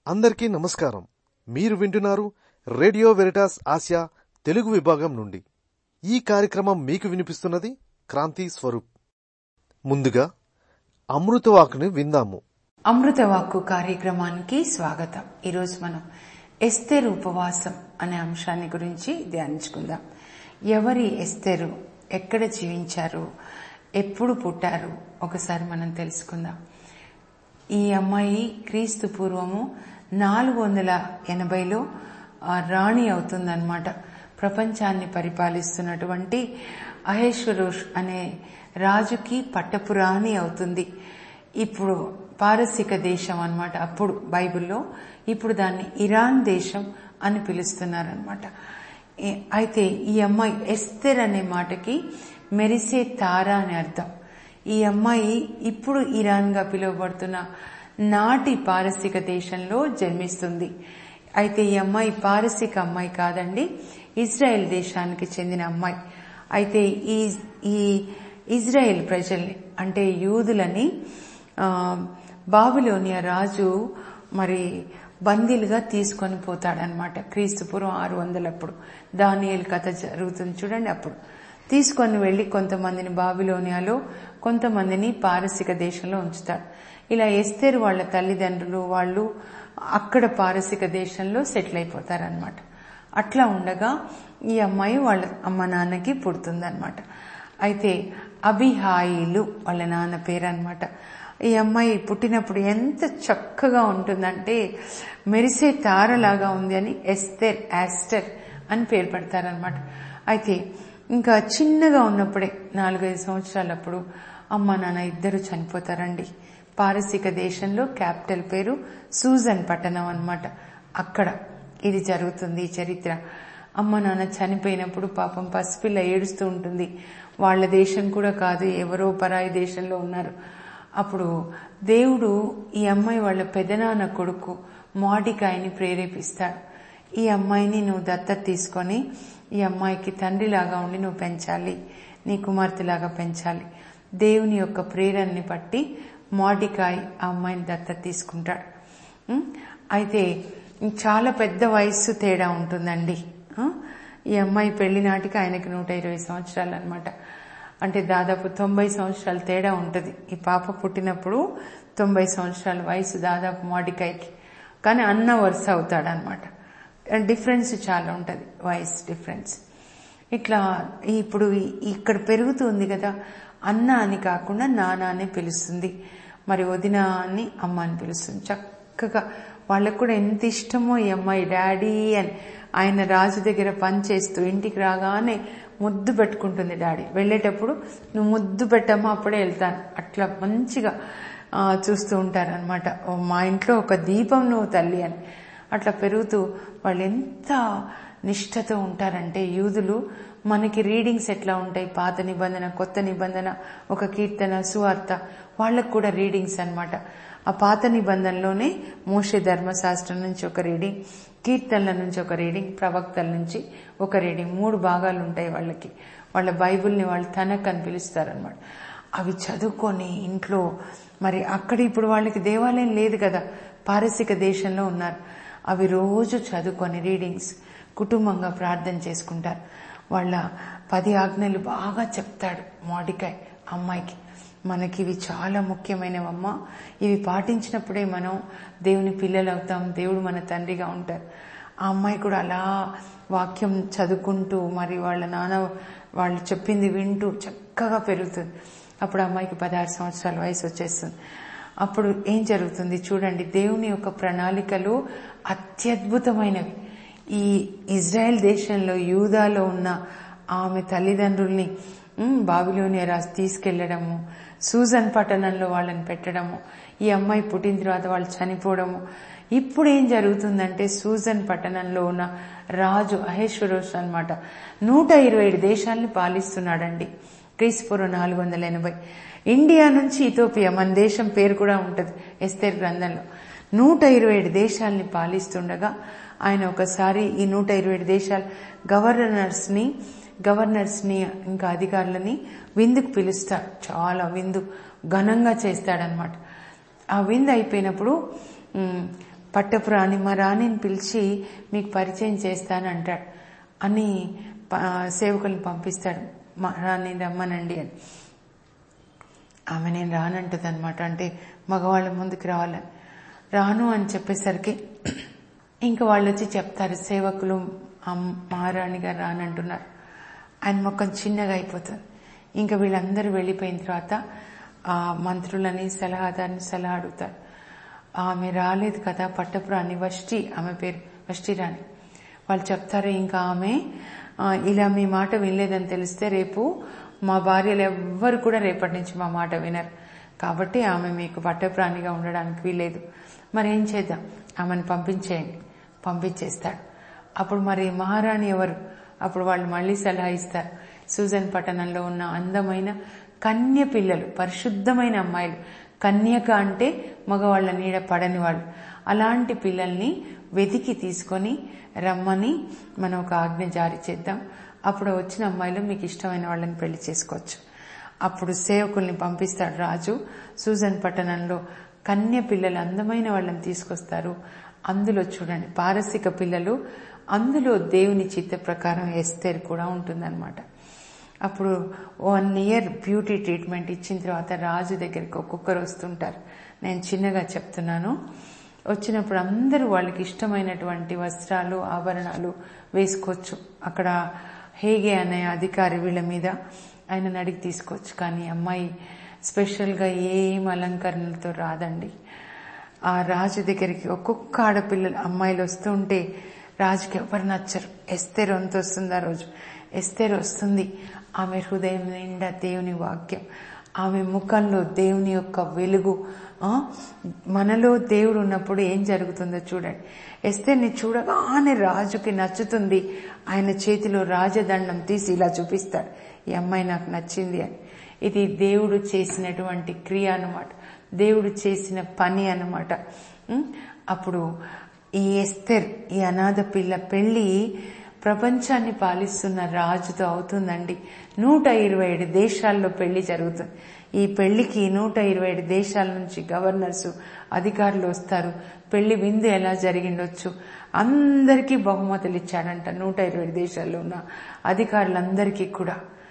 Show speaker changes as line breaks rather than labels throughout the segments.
అందరికీ నమస్కారం మీరు వింటున్నారు రేడియో వెరిటాస్ ఆసియా తెలుగు విభాగం నుండి ఈ కార్యక్రమం మీకు వినిపిస్తున్నది క్రాంతి స్వరూప్ ముందుగా అమృతవాకుని విందాము
అమృతవాక్కు కార్యక్రమానికి స్వాగతం ఈరోజు మనం ఎస్తేరు ఉపవాసం అనే అంశాన్ని గురించి ధ్యానించుకుందాం ఎవరి ఎస్తేరు ఎక్కడ జీవించారు ఎప్పుడు పుట్టారు ఒకసారి మనం తెలుసుకుందాం ఈ అమ్మాయి క్రీస్తు పూర్వము నాలుగు వందల ఎనభైలో ఆ, రాణి అవుతుందన్నమాట ప్రపంచాన్ని పరిపాలిస్తున్నటువంటి అహేశ్వరోష్ అనే రాజుకి పట్టపురాణి అవుతుంది ఇప్పుడు పారసిక దేశం అన్నమాట అప్పుడు బైబిల్లో ఇప్పుడు దాన్ని ఇరాన్ దేశం అని పిలుస్తున్నారనమాట అయితే ఈ అమ్మాయి ఎస్తెర్ అనే మాటకి మెరిసే తార అని అర్థం ఈ అమ్మాయి ఇప్పుడు ఇరాన్ గా పిలువబడుతున్న నాటి పారసిక దేశంలో జన్మిస్తుంది అయితే ఈ అమ్మాయి పారసిక అమ్మాయి కాదండి ఇజ్రాయెల్ దేశానికి చెందిన అమ్మాయి అయితే ఈ ఈ ఇజ్రాయెల్ ప్రజల్ని అంటే యూదులని ఆ, బాబిలోనియా రాజు మరి బందీలుగా తీసుకొని పోతాడనమాట క్రీస్తుపురం ఆరు వందలప్పుడు దానియేలు కథ జరుగుతుంది చూడండి అప్పుడు తీసుకొని వెళ్లి కొంతమందిని బాబిలోనియాలో కొంతమందిని పారసిక దేశంలో ఉంచుతాడు ఇలా ఎస్తేరు వాళ్ళ తల్లిదండ్రులు వాళ్ళు అక్కడ పారసిక దేశంలో సెటిల్ అయిపోతారనమాట అట్లా ఉండగా ఈ అమ్మాయి వాళ్ళ అమ్మ నాన్నకి పుడుతుందన్నమాట అయితే అభిహాయిలు వాళ్ళ నాన్న పేరు అనమాట ఈ అమ్మాయి పుట్టినప్పుడు ఎంత చక్కగా ఉంటుందంటే మెరిసే తారలాగా ఉంది అని ఎస్తెర్ యాస్టర్ అని పేరు పెడతారనమాట అయితే ఇంకా చిన్నగా ఉన్నప్పుడే నాలుగైదు సంవత్సరాలప్పుడు అమ్మ నాన్న ఇద్దరు చనిపోతారండి పారసిక దేశంలో క్యాపిటల్ పేరు సూజన్ పట్టణం అన్నమాట అక్కడ ఇది జరుగుతుంది ఈ చరిత్ర అమ్మ నాన్న చనిపోయినప్పుడు పాపం పసిపిల్ల ఏడుస్తూ ఉంటుంది వాళ్ళ దేశం కూడా కాదు ఎవరో పరాయి దేశంలో ఉన్నారు అప్పుడు దేవుడు ఈ అమ్మాయి వాళ్ళ పెదనాన్న కొడుకు మాడికాయని ప్రేరేపిస్తాడు ఈ అమ్మాయిని నువ్వు దత్తత తీసుకొని ఈ అమ్మాయికి తండ్రిలాగా ఉండి నువ్వు పెంచాలి నీ కుమార్తెలాగా పెంచాలి దేవుని యొక్క ప్రేరణని బట్టి మాడికాయ్ ఆ అమ్మాయిని దత్తత తీసుకుంటాడు ఉం? అయితే చాలా పెద్ద వయస్సు తేడా ఉంటుందండి ఆ? ఈ అమ్మాయి పెళ్లి నాటికి ఆయనకి నూట ఇరవై సంవత్సరాలు అనమాట అంటే దాదాపు తొంభై సంవత్సరాల తేడా ఉంటుంది ఈ పాప పుట్టినప్పుడు తొంభై సంవత్సరాల వయసు దాదాపు మాడికాయకి కానీ అన్న వరుస అవుతాడు అనమాట డిఫరెన్స్ చాలా ఉంటుంది వయసు డిఫరెన్స్ ఇట్లా ఇప్పుడు ఈ- ఇక్కడ పెరుగుతుంది కదా అన్న అని కాకుండా నాన్న అని పిలుస్తుంది మరి వదిన అని అమ్మ అని పిలుస్తుంది చక్కగా వాళ్ళకు కూడా ఎంత ఇష్టమో ఈ అమ్మాయి డాడీ అని ఆయన రాజు దగ్గర పని చేస్తూ ఇంటికి రాగానే ముద్దు పెట్టుకుంటుంది డాడీ వెళ్ళేటప్పుడు నువ్వు ముద్దు పెట్టమ్మా అప్పుడే వెళ్తాను అట్లా మంచిగా ఆ, చూస్తూ ఉంటారనమాట మా ఇంట్లో ఒక దీపం నువ్వు తల్లి అని అట్లా పెరుగుతూ వాళ్ళు ఎంత నిష్ఠతో ఉంటారంటే యూదులు మనకి రీడింగ్స్ ఎట్లా ఉంటాయి పాత నిబంధన కొత్త నిబంధన ఒక కీర్తన సువార్త వాళ్ళకు కూడా రీడింగ్స్ అన్నమాట ఆ పాత నిబంధనలోనే మోషే ధర్మశాస్త్రం నుంచి ఒక రీడింగ్ కీర్తనల నుంచి ఒక రీడింగ్ ప్రవక్తల నుంచి ఒక రీడింగ్ మూడు భాగాలు ఉంటాయి వాళ్ళకి వాళ్ళ బైబిల్ని వాళ్ళు తనక్ అని పిలుస్తారనమాట అవి చదువుకొని ఇంట్లో మరి అక్కడ ఇప్పుడు వాళ్ళకి దేవాలయం లేదు కదా పారసిక దేశంలో ఉన్నారు అవి రోజు చదువుకొని రీడింగ్స్ కుటుంబంగా ప్రార్థన చేసుకుంటారు వాళ్ళ పది ఆజ్ఞలు బాగా చెప్తాడు మాడికాయ్ అమ్మాయికి మనకి ఇవి చాలా ముఖ్యమైనవమ్మా ఇవి పాటించినప్పుడే మనం దేవుని పిల్లలు అవుతాం దేవుడు మన తండ్రిగా ఉంటారు ఆ అమ్మాయి కూడా అలా వాక్యం చదువుకుంటూ మరి వాళ్ళ నాన్న వాళ్ళు చెప్పింది వింటూ చక్కగా పెరుగుతుంది అప్పుడు ఆ అమ్మాయికి పదహారు సంవత్సరాల వయసు వచ్చేస్తుంది అప్పుడు ఏం జరుగుతుంది చూడండి దేవుని యొక్క ప్రణాళికలు అత్యద్భుతమైనవి ఈ ఇజ్రాయెల్ దేశంలో యూదాలో ఉన్న ఆమె తల్లిదండ్రుల్ని ఉమ్, బాబిలోనియా రాజు తీసుకెళ్లడము సూజన్ పట్టణంలో వాళ్ళని పెట్టడము ఈ అమ్మాయి పుట్టిన తర్వాత వాళ్ళు చనిపోవడము ఇప్పుడు ఏం జరుగుతుందంటే సూజన్ పట్టణంలో ఉన్న రాజు అహేశ్వరోష్ అన్నమాట నూట ఇరవై ఏడు దేశాల్ని పాలిస్తున్నాడండి క్రీస్తుపూర్వం నాలుగు వందల ఎనభై ఇండియా నుంచి ఇథోపియా మన దేశం పేరు కూడా ఉంటుంది ఎస్తేర్ గ్రంథంలో నూట ఇరవై ఏడు దేశాల్ని పాలిస్తుండగా ఆయన ఒకసారి ఈ నూట ఇరవై ఏడు దేశాల గవర్నర్స్ ని గవర్నర్స్ ని ఇంకా అధికారులని విందుకు పిలుస్తాడు చాలా విందు ఘనంగా చేస్తాడనమాట ఆ విందు అయిపోయినప్పుడు ఉమ్, పట్టపు రాణి మా రాణిని పిలిచి మీకు పరిచయం చేస్తాను అంటాడు అని ప- సేవకుల్ని పంపిస్తాడు మా రాణి రమ్మనండి అని ఆమె నేను రానంటది అనమాట అంటే మగవాళ్ళ ముందుకు రావాలని రాను అని చెప్పేసరికి ఇంకా వాళ్ళు వచ్చి చెప్తారు సేవకులు అమ్- మహారాణి గారు రానంటున్నారు ఆయన ముఖం చిన్నగా అయిపోతుంది ఇంకా వీళ్ళందరూ వెళ్ళిపోయిన తర్వాత ఆ మంత్రులని సలహాదారుని సలహా అడుగుతారు ఆమె రాలేదు కదా పట్టపురాణి వష్టి ఆమె పేరు వష్టి రాణి వాళ్ళు చెప్తారు ఇంకా ఆమె ఆ, ఇలా మీ మాట వినలేదని తెలిస్తే రేపు మా భార్యలు ఎవ్వరు కూడా రేపటి నుంచి మా మాట వినరు కాబట్టి ఆమె మీకు పట్టప్రాణిగా ఉండడానికి వీలేదు మరి ఏం చేద్దాం ఆమెను పంపించేయండి పంపించేస్తాడు అప్పుడు మరి మహారాణి ఎవరు అప్పుడు వాళ్ళు మళ్ళీ సలహా ఇస్తారు సూజన్ పట్టణంలో ఉన్న అందమైన కన్య పిల్లలు పరిశుద్ధమైన అమ్మాయిలు కన్యక అంటే మగవాళ్ళ నీడ పడని వాళ్ళు అలాంటి పిల్లల్ని వెతికి తీసుకొని రమ్మని మనం ఒక ఆజ్ఞ జారీ చేద్దాం అప్పుడు వచ్చిన అమ్మాయిలు మీకు ఇష్టమైన వాళ్ళని పెళ్లి చేసుకోవచ్చు అప్పుడు సేవకుల్ని పంపిస్తాడు రాజు సూజన్ పట్టణంలో కన్య పిల్లలు అందమైన వాళ్ళని తీసుకొస్తారు అందులో చూడండి పారసిక పిల్లలు అందులో దేవుని చిత్త ప్రకారం ఎస్తేర్ కూడా ఉంటుందన్నమాట అప్పుడు వన్ ఇయర్ బ్యూటీ ట్రీట్మెంట్ ఇచ్చిన తర్వాత రాజు దగ్గరికి ఒక్కొక్కరు వస్తుంటారు నేను చిన్నగా చెప్తున్నాను వచ్చినప్పుడు అందరూ వాళ్ళకి ఇష్టమైనటువంటి వస్త్రాలు ఆభరణాలు వేసుకోవచ్చు అక్కడ హేగే అనే అధికారి వీళ్ళ మీద ఆయన అడిగి తీసుకోవచ్చు కానీ అమ్మాయి స్పెషల్గా ఏం అలంకరణలతో రాదండి ఆ రాజు దగ్గరికి ఒక్కొక్క ఆడపిల్లలు అమ్మాయిలు వస్తూ ఉంటే రాజుకి ఎవరు నచ్చరు ఎస్తేరు అంత వస్తుంది ఆ రోజు ఎస్తేరు వస్తుంది ఆమె హృదయం నిండా దేవుని వాక్యం ఆమె ముఖంలో దేవుని యొక్క వెలుగు ఆ, మనలో దేవుడు ఉన్నప్పుడు ఏం జరుగుతుందో చూడండి ఎస్తేర్ని చూడగానే రాజుకి నచ్చుతుంది ఆయన చేతిలో రాజదండం తీసి ఇలా చూపిస్తాడు ఈ అమ్మాయి నాకు నచ్చింది అని ఇది దేవుడు చేసినటువంటి క్రియ అన్నమాట దేవుడు చేసిన పని అన్నమాట ఉం? అప్పుడు ఈ ఎస్తెర్ ఈ అనాథ పిల్ల పెళ్లి ప్రపంచాన్ని పాలిస్తున్న రాజుతో అవుతుందండి నూట ఇరవై ఏడు దేశాల్లో పెళ్లి జరుగుతుంది ఈ పెళ్లికి నూట ఇరవై ఏడు దేశాల నుంచి గవర్నర్స్ అధికారులు వస్తారు పెళ్లి విందు ఎలా జరిగిండొచ్చు అందరికీ బహుమతులు ఇచ్చాడంట నూట ఇరవై ఏడు దేశాల్లో ఉన్న అధికారులందరికీ కూడా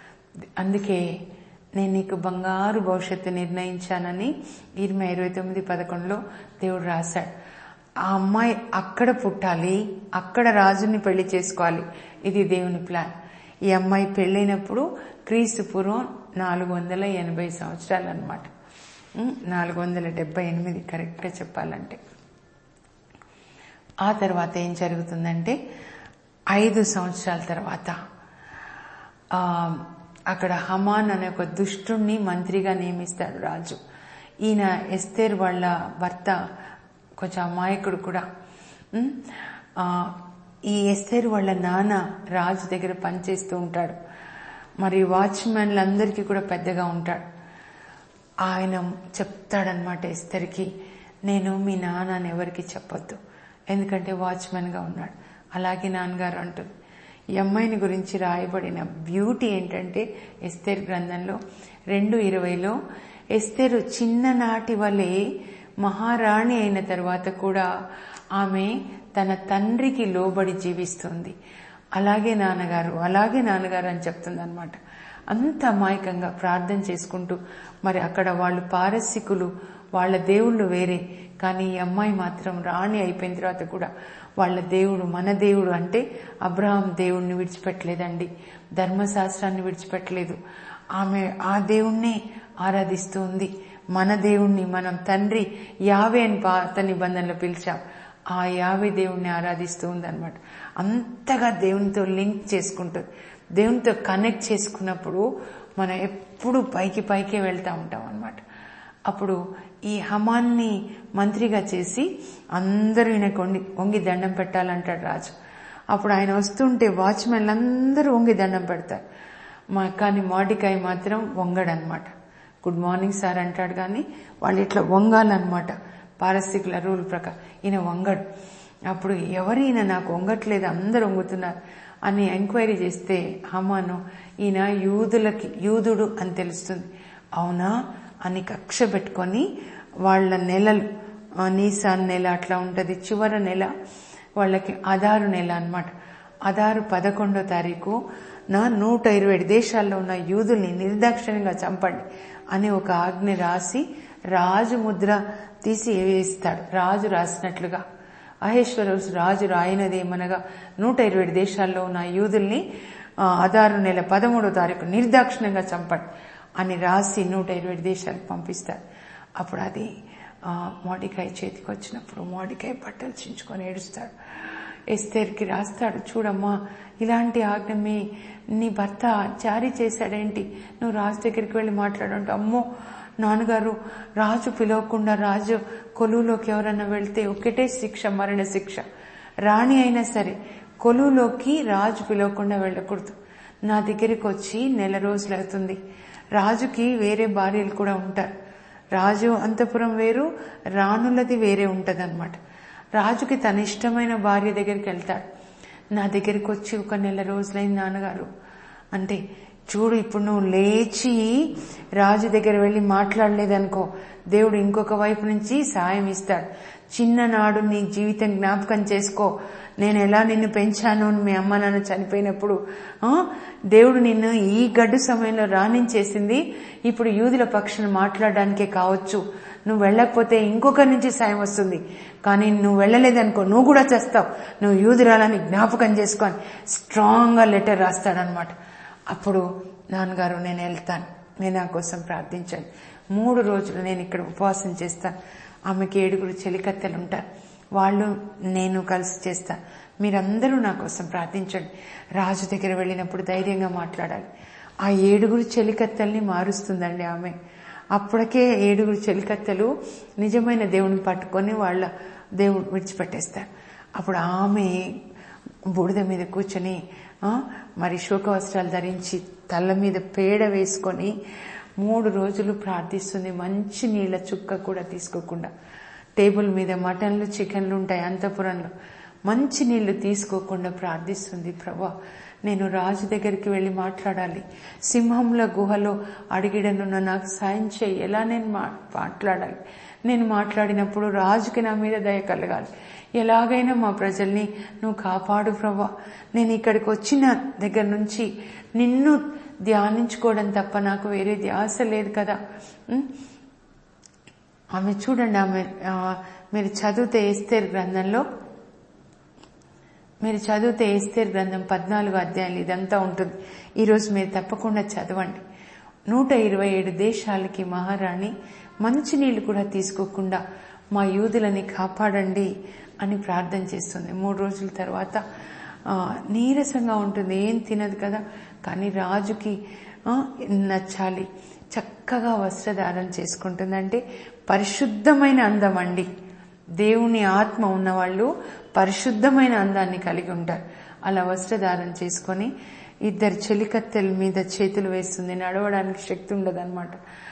అందుకే నేను నీకు బంగారు భవిష్యత్తు నిర్ణయించానని ఇరవై ఇరవై తొమ్మిది పదకొండులో దేవుడు రాశాడు ఆ అమ్మాయి అక్కడ పుట్టాలి అక్కడ రాజుని పెళ్లి చేసుకోవాలి ఇది దేవుని ప్లాన్ ఈ అమ్మాయి పెళ్ళైనప్పుడు క్రీస్తు పూర్వం నాలుగు వందల ఎనభై సంవత్సరాలు అనమాట నాలుగు వందల డెబ్బై ఎనిమిది కరెక్ట్గా చెప్పాలంటే ఆ తర్వాత ఏం జరుగుతుందంటే ఐదు సంవత్సరాల తర్వాత ఆ, అక్కడ హమాన్ అనే ఒక దుష్టుణ్ణి మంత్రిగా నియమిస్తాడు రాజు ఈయన ఎస్తేర్ వాళ్ళ భర్త కొంచెం అమాయకుడు కూడా ఉమ్, ఆ, ఈ ఎస్తేర్ వాళ్ళ నాన్న రాజు దగ్గర పనిచేస్తూ ఉంటాడు మరి వాచ్మెన్లందరికీ కూడా పెద్దగా ఉంటాడు ఆయన చెప్తాడనమాట ఎస్తరికి నేను మీ నాన్నని ఎవరికి చెప్పొద్దు ఎందుకంటే వాచ్మెన్గా ఉన్నాడు అలాగే నాన్నగారు అంటుంది ఈ అమ్మాయిని గురించి రాయబడిన బ్యూటీ ఏంటంటే ఎస్తేర్ గ్రంథంలో రెండు ఇరవైలో ఎస్తేరు చిన్ననాటి వలె మహారాణి అయిన తర్వాత కూడా ఆమె తన తండ్రికి లోబడి జీవిస్తుంది అలాగే నాన్నగారు అలాగే నాన్నగారు అని చెప్తుంది అనమాట అంత అమాయకంగా ప్రార్థన చేసుకుంటూ మరి అక్కడ వాళ్ళు పారసికులు వాళ్ళ దేవుళ్ళు వేరే కానీ ఈ అమ్మాయి మాత్రం రాణి అయిపోయిన తర్వాత కూడా వాళ్ళ దేవుడు మన దేవుడు అంటే అబ్రహాం దేవుణ్ణి విడిచిపెట్టలేదండి ధర్మశాస్త్రాన్ని విడిచిపెట్టలేదు ఆమె ఆ దేవుణ్ణి ఆరాధిస్తూ ఉంది మన దేవుణ్ణి మనం తండ్రి యావే అని పాత నిబంధనలు పిలిచాం ఆ యావే దేవుణ్ణి ఆరాధిస్తూ ఉందన్నమాట అంతగా దేవునితో లింక్ చేసుకుంటుంది దేవునితో కనెక్ట్ చేసుకున్నప్పుడు మనం ఎప్పుడు పైకి పైకే వెళ్తూ ఉంటాం అనమాట అప్పుడు ఈ హమాన్ని మంత్రిగా చేసి అందరూ ఈయనకు వంగి వంగి దండం పెట్టాలంటాడు రాజు అప్పుడు ఆయన వస్తుంటే వాచ్మెన్లు అందరూ వంగి దండం పెడతారు మా కానీ మోడికాయ మాత్రం వంగడనమాట గుడ్ మార్నింగ్ సార్ అంటాడు కానీ వాళ్ళు ఇట్లా వంగాలన్నమాట పారస్థికుల రూల్ ప్రకారం ఈయన వంగడు అప్పుడు ఎవరు ఈయన నాకు వంగట్లేదు అందరు వంగుతున్నారు అని ఎంక్వైరీ చేస్తే హమాను ఈయన యూదులకి యూదుడు అని తెలుస్తుంది అవునా అని కక్ష పెట్టుకొని వాళ్ళ నెలలు ఆ, నీసాన్ నెల అట్లా ఉంటది చివరి నెల వాళ్ళకి అదారు నెల అన్నమాట అదారు పదకొండో తారీఖు నా నూట ఇరవై ఏడు దేశాల్లో ఉన్న యూదుల్ని నిర్దాక్షిణ్యంగా చంపండి అని ఒక ఆజ్ఞ రాసి రాజు ముద్ర తీసి వేస్తాడు రాజు రాసినట్లుగా అహేశ్వరస్ రాజు రాయినదేమనగా నూట ఇరవై ఏడు దేశాల్లో ఉన్న యూదుల్ని ఆ, అదారు నెల పదమూడో తారీఖు నిర్దాక్షిణ్యంగా చంపండి అని రాసి నూట ఇరవై ఏడు దేశాలకు పంపిస్తాడు అప్పుడు అది ఆ, మోడికాయ చేతికి వచ్చినప్పుడు మోడికాయ బట్టలు చించుకొని ఏడుస్తాడు ఎస్తేర్కి రాస్తాడు చూడమ్మా ఇలాంటి ఆజ్ఞ మీ నీ భర్త జారీ చేశాడేంటి నువ్వు రాజు దగ్గరికి వెళ్ళి మాట్లాడంటే అమ్మో నాన్నగారు రాజు పిలవకుండా రాజు కొలువులోకి ఎవరన్నా వెళ్తే ఒకటే శిక్ష మరణ శిక్ష రాణి అయినా సరే కొలువులోకి రాజు పిలవకుండా వెళ్ళకూడదు నా దగ్గరికి వచ్చి నెల రోజులు అవుతుంది రాజుకి వేరే భార్యలు కూడా ఉంటారు రాజు అంతపురం వేరు రాణులది వేరే ఉంటదన్నమాట రాజుకి తన ఇష్టమైన భార్య దగ్గరికి వెళ్తాడు నా దగ్గరికి వచ్చి ఒక నెల రోజులైంది నాన్నగారు అంటే చూడు ఇప్పుడు నువ్వు లేచి రాజు దగ్గర వెళ్ళి మాట్లాడలేదనుకో దేవుడు ఇంకొక వైపు నుంచి సాయం ఇస్తాడు చిన్ననాడు నీ జీవితం జ్ఞాపకం చేసుకో నేను ఎలా నిన్ను పెంచాను అని మీ అమ్మ నాన్న చనిపోయినప్పుడు ఆ, దేవుడు నిన్ను ఈ గడ్డు సమయంలో రాణించేసింది ఇప్పుడు యూదుల పక్షాన మాట్లాడడానికే కావచ్చు నువ్వు వెళ్ళకపోతే ఇంకొకరి నుంచి సాయం వస్తుంది కానీ నువ్వు వెళ్ళలేదనుకో నువ్వు కూడా చేస్తావు నువ్వు యూదురాలని జ్ఞాపకం చేసుకొని స్ట్రాంగ్గా లెటర్ రాస్తాడనమాట అప్పుడు నాన్నగారు నేను వెళ్తాను నేను నా కోసం ప్రార్థించాను మూడు రోజులు నేను ఇక్కడ ఉపవాసం చేస్తాను ఆమెకి ఏడుగురు చెలికత్తెలు ఉంటారు వాళ్ళు నేను కలిసి చేస్తా మీరందరూ నా కోసం ప్రార్థించండి రాజు దగ్గర వెళ్ళినప్పుడు ధైర్యంగా మాట్లాడాలి ఆ ఏడుగురు చెలికత్తెల్ని మారుస్తుందండి ఆమె అప్పటికే ఏడుగురు చెలికత్తెలు నిజమైన దేవుని పట్టుకొని వాళ్ళ దేవుడు విడిచిపెట్టేస్తారు అప్పుడు ఆమె బూడిద మీద కూర్చొని ఆ, మరి శోక వస్త్రాలు ధరించి తల్ల మీద పేడ వేసుకొని మూడు రోజులు ప్రార్థిస్తుంది మంచి నీళ్ళ చుక్క కూడా తీసుకోకుండా టేబుల్ మీద మటన్లు చికెన్లు ఉంటాయి అంతపురంలో మంచి నీళ్లు తీసుకోకుండా ప్రార్థిస్తుంది ప్రభా నేను రాజు దగ్గరికి వెళ్ళి మాట్లాడాలి సింహంల గుహలో అడిగిడనున్న నాకు సాయం చేయి ఎలా నేను మా- మాట్లాడాలి నేను మాట్లాడినప్పుడు రాజుకి నా మీద దయ కలగాలి ఎలాగైనా మా ప్రజల్ని నువ్వు కాపాడు ప్రభా నేను ఇక్కడికి వచ్చిన దగ్గర నుంచి నిన్ను ధ్యానించుకోవడం తప్ప నాకు వేరే ధ్యాస లేదు కదా ఉం? ఆమె చూడండి ఆమె ఆ, మీరు చదివితే ఎస్తేర్ గ్రంథంలో మీరు చదివితే ఎస్తేర్ గ్రంథం పద్నాలుగు అధ్యాయులు ఇదంతా ఉంటుంది ఈరోజు మీరు తప్పకుండా చదవండి నూట ఇరవై ఏడు దేశాలకి మహారాణి మంచినీళ్ళు కూడా తీసుకోకుండా మా యూదులని కాపాడండి అని ప్రార్థన చేస్తుంది మూడు రోజుల తర్వాత ఆ, నీరసంగా ఉంటుంది ఏం తినదు కదా కానీ రాజుకి ఆ, నచ్చాలి చక్కగా వస్త్రధారణ చేసుకుంటుందంటే పరిశుద్ధమైన అందం అండి దేవుని ఆత్మ ఉన్నవాళ్ళు పరిశుద్ధమైన అందాన్ని కలిగి ఉంటారు అలా వస్త్రధారణ చేసుకొని ఇద్దరు చెలికత్తెల మీద చేతులు వేస్తుంది నడవడానికి శక్తి ఉండదన్నమాట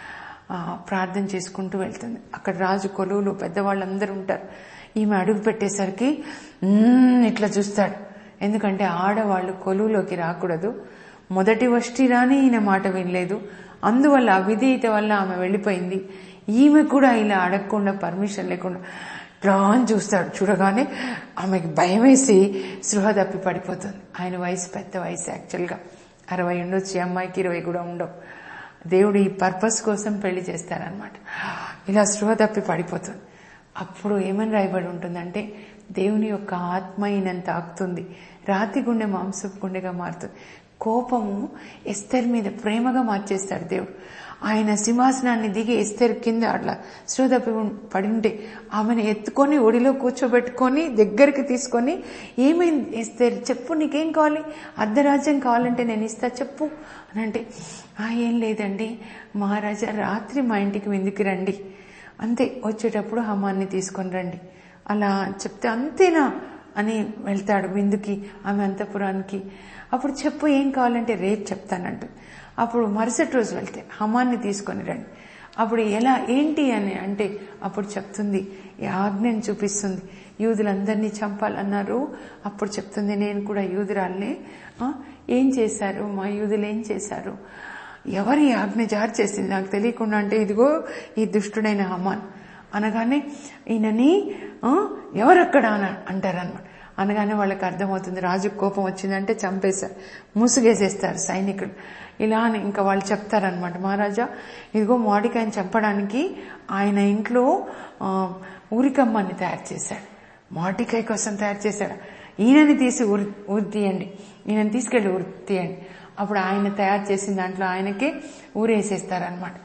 ఆ, ప్రార్థన చేసుకుంటూ వెళ్తుంది అక్కడ రాజు కొలువులు పెద్దవాళ్ళందరూ ఉంటారు ఈమె అడుగు పెట్టేసరికి "మ్మ్" ఇట్లా చూస్తాడు ఎందుకంటే ఆడవాళ్ళు కొలువులోకి రాకూడదు మొదటి వష్టి రాని ఈయన మాట వినలేదు అందువల్ల అవిధేయత వల్ల ఆమె వెళ్ళిపోయింది ఈమె కూడా ఇలా అడగకుండా పర్మిషన్ లేకుండా ఇట్లా అని చూస్తాడు చూడగానే ఆమెకి భయం వేసి సృహ తప్పి పడిపోతుంది ఆయన వయసు పెద్ద వయసు యాక్చువల్గా అరవై ఉండొచ్చు ఈ అమ్మాయికి ఇరవై కూడా ఉండవు దేవుడు ఈ పర్పస్ కోసం పెళ్లి చేస్తారనమాట ఇలా స్పృహ తప్పి పడిపోతుంది అప్పుడు ఏమని రాయబడి ఉంటుందంటే దేవుని యొక్క ఆత్మ ఈయనను తాకుతుంది రాతి గుండె మాంసపు గుండెగా మారుతుంది కోపము ఎస్తర్ మీద ప్రేమగా మార్చేస్తాడు దేవుడు ఆయన సింహాసనాన్ని దిగి ఎస్తర్ కింద అట్లా స్పృహ తప్పి ఉం- పడి ఉంటే ఆమెను ఎత్తుకొని ఒడిలో కూర్చోబెట్టుకొని దగ్గరికి తీసుకొని ఏమైంది ఎస్తర్ చెప్పు నీకేం కావాలి అర్ధరాజ్యం కావాలంటే నేను ఇస్తా చెప్పు అని అంటే "ఆ, ఏం లేదండి మహారాజా రాత్రి మా ఇంటికి విందుకు రండి అంతే వచ్చేటప్పుడు హమాన్ని తీసుకొని రండి అలా చెప్తే అంతేనా అని వెళ్తాడు విందుకి ఆమె అంతపురానికి అప్పుడు చెప్పు ఏం కావాలంటే రేపు చెప్తానంటు అప్పుడు మరుసటి రోజు వెళ్తే హమాన్ని తీసుకొని రండి అప్పుడు ఎలా ఏంటి అని అంటే అప్పుడు చెప్తుంది ఈ ఆజ్ఞను చూపిస్తుంది యూదులందరినీ చంపాలన్నారు అప్పుడు చెప్తుంది నేను కూడా యూదురాల్ని "ఆ, ఏం చేశారు మా యూదులు ఏం చేశారు ఎవరి ఆజ్ఞ జారీ చేసింది నాకు తెలియకుండా అంటే ఇదిగో ఈ దుష్టుడైన హమాన్ అనగానే ఈయనని "ఆ, ఎవరక్కడ అని అంటారనమాట అనగానే వాళ్ళకి అర్థమవుతుంది రాజు కోపం వచ్చిందంటే చంపేశారు ముసుగేసేస్తారు సైనికులు ఇలా అని ఇంకా వాళ్ళు చెప్తారనమాట మహారాజా ఇదిగో మోడికాయని చంపడానికి ఆయన ఇంట్లో ఆ, ఊరికమ్మని తయారు చేశాడు మోటికాయ కోసం తయారు చేశాడు ఈయనని తీసి ఉరి ఉరి తీయండి ఈయనని తీసుకెళ్లి ఉరి తీయండి అప్పుడు ఆయన తయారు చేసిన దాంట్లో ఆయనకే ఊరేసేస్తారనమాట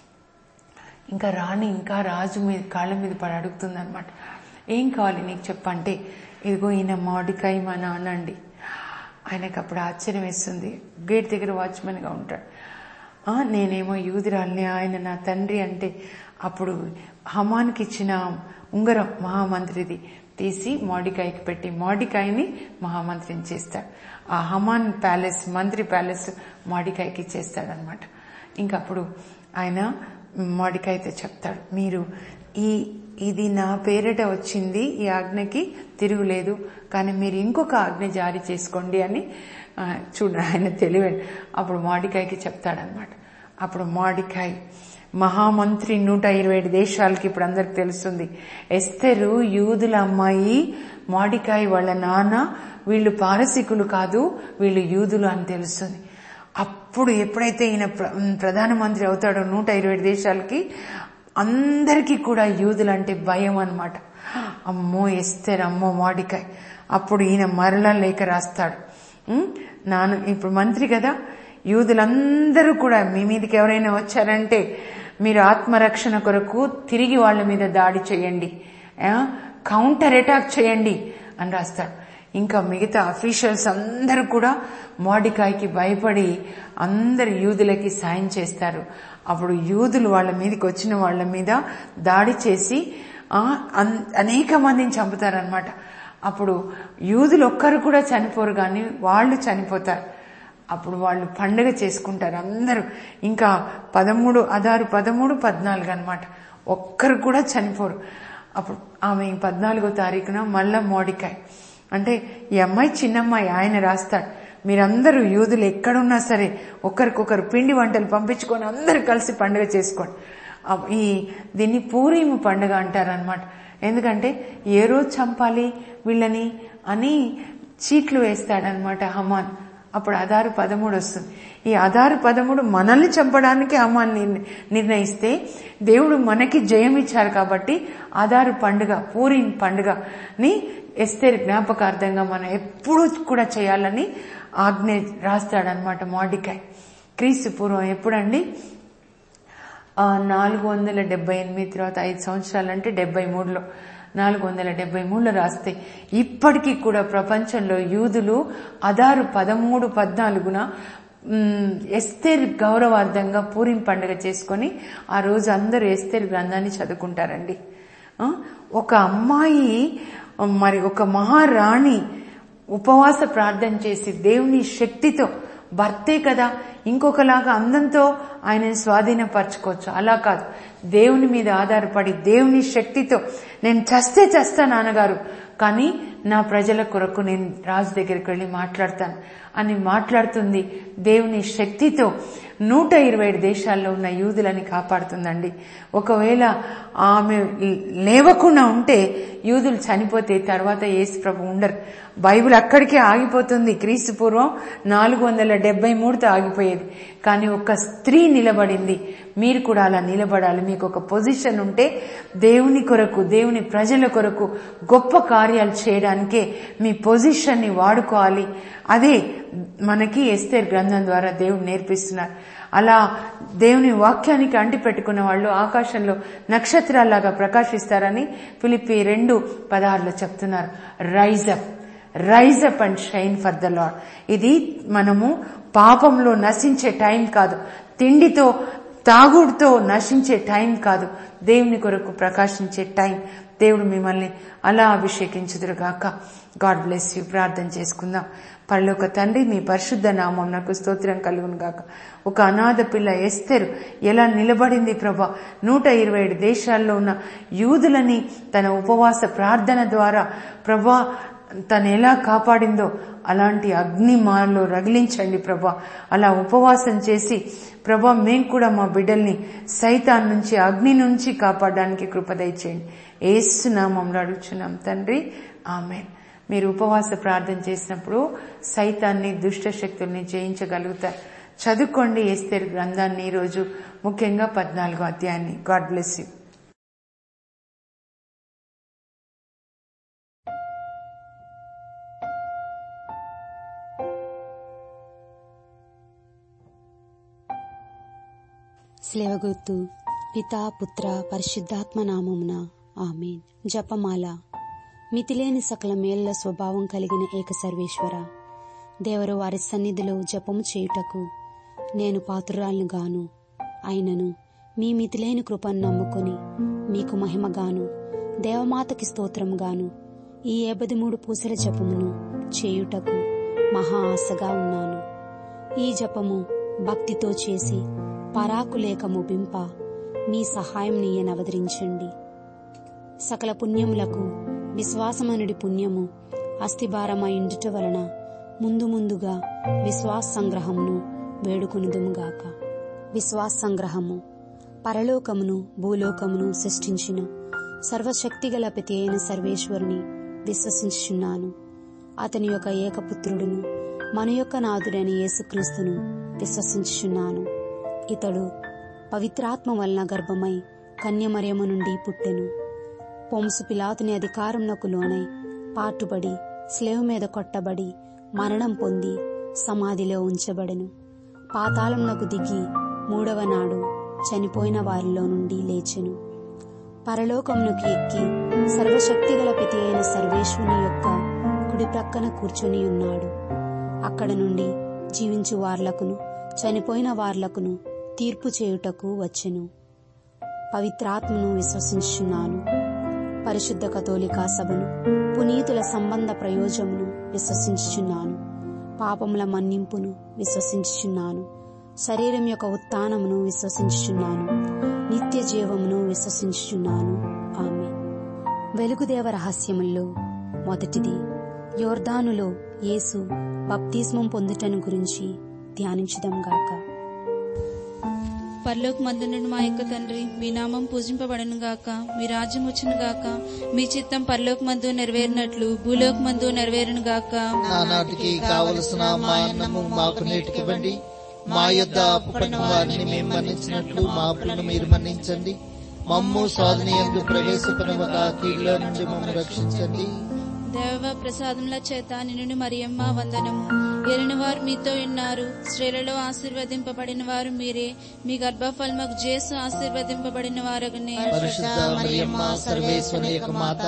ఇంకా రాణి ఇంకా రాజు మీద కాళ్ళ మీద పడి అడుగుతుందనమాట ఏం కావాలి నీకు చెప్పంటే ఇదిగో ఈయన మామిడికాయ మా నాన్న అండి ఆయనకు అప్పుడు ఆశ్చర్యం వేస్తుంది గేట్ దగ్గర వాచ్మెన్గా ఉంటాడు "ఆ, నేనేమో యూదురాల్ని ఆయన నా తండ్రి అంటే అప్పుడు హమాన్కి ఇచ్చిన ఉంగరం మహామంత్రిది తీసి మామిడికాయకి పెట్టి మామిడికాయని మహామంత్రిని చేస్తాడు ఆ హమాన్ ప్యాలెస్ మంత్రి ప్యాలెస్ మామిడికాయకి ఇచ్చేస్తాడనమాట ఇంకా అప్పుడు ఆయన మామిడికాయతో చెప్తాడు మీరు ఈ ఇది నా పేరిట వచ్చింది ఈ ఆజ్ఞకి తిరుగులేదు కానీ మీరు ఇంకొక ఆజ్ఞ జారీ చేసుకోండి అని ఆ, చూడండి ఆయన తెలివే అప్పుడు మామిడికాయకి చెప్తాడనమాట అప్పుడు మామిడికాయ మహామంత్రి నూట ఇరవై ఏడు దేశాలకి ఇప్పుడు అందరికి తెలుస్తుంది ఎస్తెరు యూదుల అమ్మాయి మామిడికాయ వాళ్ళ నాన్న వీళ్ళు పారసీకులు కాదు వీళ్ళు యూదులు అని తెలుస్తుంది అప్పుడు ఎప్పుడైతే ఈయన ప్ర- ప్రధానమంత్రి అవుతాడో నూట ఇరవై ఏడు దేశాలకి అందరికీ కూడా యూదులు అంటే భయం అన్నమాట అమ్మో ఎస్తేర్ అమ్మో మాడికాయ్ అప్పుడు ఈయన మరలా లేఖ రాస్తాడు ఉం? నాను ఇప్పుడు మంత్రి కదా యూదులందరూ కూడా మీ మీదకి ఎవరైనా వచ్చారంటే మీరు ఆత్మరక్షణ కొరకు తిరిగి వాళ్ళ మీద దాడి చేయండి ఆ? కౌంటర్ అటాక్ చేయండి అని రాస్తాడు ఇంకా మిగతా అఫీషియల్స్ అందరూ కూడా మోడికాయకి భయపడి అందరు యూదులకి సాయం చేస్తారు అప్పుడు యూదులు వాళ్ళ మీదకి వచ్చిన వాళ్ళ మీద దాడి చేసి ఆ, అన్- అనేక మందిని చంపుతారనమాట అప్పుడు యూదులు ఒక్కరు కూడా చనిపోరు కానీ వాళ్ళు చనిపోతారు అప్పుడు వాళ్ళు పండుగ చేసుకుంటారు అందరూ ఇంకా పదమూడు అదారు పదమూడు పద్నాలుగు అన్నమాట ఒక్కరు కూడా చనిపోరు అప్పుడు ఆమె ఈ పద్నాలుగో తారీఖున మళ్ళా మోడికాయ అంటే ఈ అమ్మాయి చిన్నమ్మాయి ఆయన రాస్తాడు మీరందరూ యూదులు ఎక్కడున్నా సరే ఒకరికొకరు పిండి వంటలు పంపించుకొని అందరూ కలిసి పండుగ చేసుకోండి ఆ, ఈ దీన్ని పూరీము పండుగ అంటారనమాట ఎందుకంటే ఏ రోజు చంపాలి వీళ్ళని అని చీట్లు వేస్తాడనమాట హమాన్ అప్పుడు అదారు పదమూడు వస్తుంది ఈ అదారు పదమూడు మనల్ని చంపడానికి హమాన్ నిర్- నిర్ణయిస్తే దేవుడు మనకి జయం ఇచ్చారు కాబట్టి ఆధారు పండుగ పూరి పండుగని ఎస్తేర్ జ్ఞాపకార్థంగా మనం ఎప్పుడూ కూడా చేయాలని ఆజ్ఞ రాస్తాడనమాట మాడికాయ్ క్రీస్తు పూర్వం ఎప్పుడండి ఆ, నాలుగు వందల డెబ్బై ఎనిమిది తర్వాత ఐదు సంవత్సరాలు అంటే డెబ్బై మూడులో నాలుగు వందల డెబ్బై మూడులో రాస్తే ఇప్పటికీ కూడా ప్రపంచంలో యూదులు అదారు పదమూడు పద్నాలుగున మ్, ఎస్తేర్ గౌరవార్థంగా పూరిం పండుగ చేసుకొని ఆ రోజు అందరూ ఎస్తేర్ గ్రంథాన్ని చదువుకుంటారండి ఆ, ఒక అమ్మాయి మరి ఒక మహారాణి ఉపవాస ప్రార్థన చేసి దేవుని శక్తితో భర్తే కదా ఇంకొకలాగా అందంతో ఆయనని స్వాధీనపరచుకోవచ్చు అలా కాదు దేవుని మీద ఆధారపడి దేవుని శక్తితో నేను చస్తే చస్తా నాన్నగారు కానీ నా ప్రజల కొరకు నేను రాజు దగ్గరికి వెళ్ళి మాట్లాడతాను అని మాట్లాడుతుంది దేవుని శక్తితో నూట ఇరవై ఏడు దేశాల్లో ఉన్న యూదులని కాపాడుతుందండి ఒకవేళ ఆమె లేవకుండా ఉంటే యూదులు చనిపోతే తర్వాత యేసు ప్రభు ఉండరు బైబిల్ అక్కడికే ఆగిపోతుంది క్రీస్తు పూర్వం నాలుగు వందల డెబ్బై మూడుతో ఆగిపోయేది కానీ ఒక స్త్రీ నిలబడింది మీరు కూడా అలా నిలబడాలి మీకు ఒక పొజిషన్ ఉంటే దేవుని కొరకు దేవుని ప్రజల కొరకు గొప్ప కార్యాలు చేయడానికే మీ పొజిషన్ని వాడుకోవాలి అదే మనకి ఎస్తేర్ గ్రంథం ద్వారా దేవుడు నేర్పిస్తున్నారు అలా దేవుని వాక్యానికి అంటి పెట్టుకున్న వాళ్ళు ఆకాశంలో నక్షత్రాల్లాగా ప్రకాశిస్తారని ఫిలిప్పి రెండు పదహారులో చెప్తున్నారు rise up rise up and shine for the lord ఇది మనము పాపంలో నశించే టైం కాదు తిండితో తాగుడుతో నశించే టైం కాదు దేవుని కొరకు ప్రకాశించే టైం దేవుడు మిమ్మల్ని అలా అభిషేకించుదురుగాక గాడ్ బ్లెస్ యూ ప్రార్థన చేసుకుందాం పరలోక తండ్రి మీ పరిశుద్ధ నామం నాకు స్తోత్రం కలుగును గాక ఒక అనాథ పిల్ల ఎస్తెరు ఎలా నిలబడింది ప్రభా నూట ఇరవై ఏడు దేశాల్లో ఉన్న యూదులని తన ఉపవాస ప్రార్థన ద్వారా ప్రభా తను ఎలా కాపాడిందో అలాంటి అగ్ని మాలో రగిలించండి ప్రభా అలా ఉపవాసం చేసి ప్రభా మేము కూడా మా బిడ్డల్ని సైతాన్ నుంచి అగ్ని నుంచి కాపాడడానికి కృపదయచేయండి ఏసునామంలో అడుగుచున్నాం తండ్రి ఆమె మీరు ఉపవాస ప్రార్థన చేసినప్పుడు సైతాన్ని దుష్ట శక్తుల్ని జయించగలుగుతారు చదువుకోండి ఎస్తేర్ గ్రంథాన్ని ఈరోజు ముఖ్యంగా పద్నాలుగో అధ్యాయాన్ని గాడ్ బ్లెస్ యూ
స్లేవగుర్తు పితా పుత్ర పరిశుద్ధాత్మ నామమున ఆమెన్ జపమాల మితిలేని సకల మేళ్ల స్వభావం కలిగిన ఏక సర్వేశ్వర దేవరు వారి సన్నిధిలో జపము చేయుటకు నేను పాత్రురాలను గాను అయినను మీ మితిలేని కృపను నమ్ముకొని మీకు మహిమగాను దేవమాతకి స్తోత్రం గాను ఈ ఏబది మూడు పూసల జపమును చేయుటకు మహా ఆశగా ఉన్నాను ఈ జపము భక్తితో చేసి పరాకు లేక ముగింప మీ సహాయం నీయనవదరించండి సకల పుణ్యములకు విశ్వాసమనుడి పుణ్యము అస్థిభారమైండుట వలన ముందు ముందుగా విశ్వాస సంగ్రహమును వేడుకొనుదుముగాక విశ్వాస సంగ్రహము పరలోకమును భూలోకమును సృష్టించిన సర్వశక్తిగల ప్రతి అయిన సర్వేశ్వరుని విశ్వసించుచున్నాను అతని యొక్క ఏకపుత్రుడును మన యొక్క నాథుడైన యేసుక్రీస్తును విశ్వసించుచున్నాను ఇతడు పవిత్రాత్మ వలన గర్భమై కన్యమరియము నుండి పుట్టెను పొంసు పిలాతుని అధికారంలోకి లోనై పాటుబడి స్లేవ్ మీద కొట్టబడి మరణం పొంది సమాధిలో ఉంచబడెను పాతాళంలోకి దిగి మూడవ నాడు చనిపోయిన వారిలో నుండి లేచెను పరలోకమునకు ఎక్కి సర్వశక్తిగల ప్రతి అయిన సర్వేశ్వరుని యొక్క కుడి ప్రక్కన కూర్చొని ఉన్నాడు అక్కడ నుండి జీవించు వార్లకును చనిపోయిన వార్లకును తీర్పు చేయుటకు వచ్చెను పవిత్రాత్మను విశ్వసించుచున్నాను పరిశుద్ధ కథోలికా సభను పునీతుల సంబంధ ప్రయోజమును విశ్వసించుచున్నాను పాపముల మన్నింపును విశ్వసించుచున్నాను శరీరం యొక్క ఉత్థానమును విశ్వసించుచున్నాను నిత్య జీవమును విశ్వసించుచున్నాను ఆమె వెలుగుదేవ రహస్యముల్లో మొదటిది యోర్దానులో యేసు బప్తిస్మం పొందుటను గురించి ధ్యానించుదాం గాక
పరలోక మందునుడు మా యొక్క తండ్రి మీ నామం పూజింపబడను గాక మీ రాజ్యం వచ్చును గాక మీ చిత్తం పరలోక మందు నెరవేరినట్లు భూలోక మందు నెరవేరును గాక
నానాటికి కావలసిన మా అన్నము మాకు నేటికివ్వండి మా యొద్ద అప్పుపడిన వారిని మేము మన్నించినట్లు మా అప్పులను మీరు మన్నించండి మమ్ము స్వాధీనంలో ప్రవేశపడవక కీడులో నుండి మమ్మల్ని రక్షించండి
దేవ ప్రసాదముల చేత నిన్ను మరియమ్మ వందనము ఎరిన వారు మీతో ఉన్నారు స్త్రీలలో ఆశీర్వదింపబడిన వారు మీరే మీ గర్భఫలముకు జేసు ఆశీర్వదింపబడిన వారగనే
పరిశుద్ధ మరియమ్మ సర్వేశ్వరి యొక్క మాత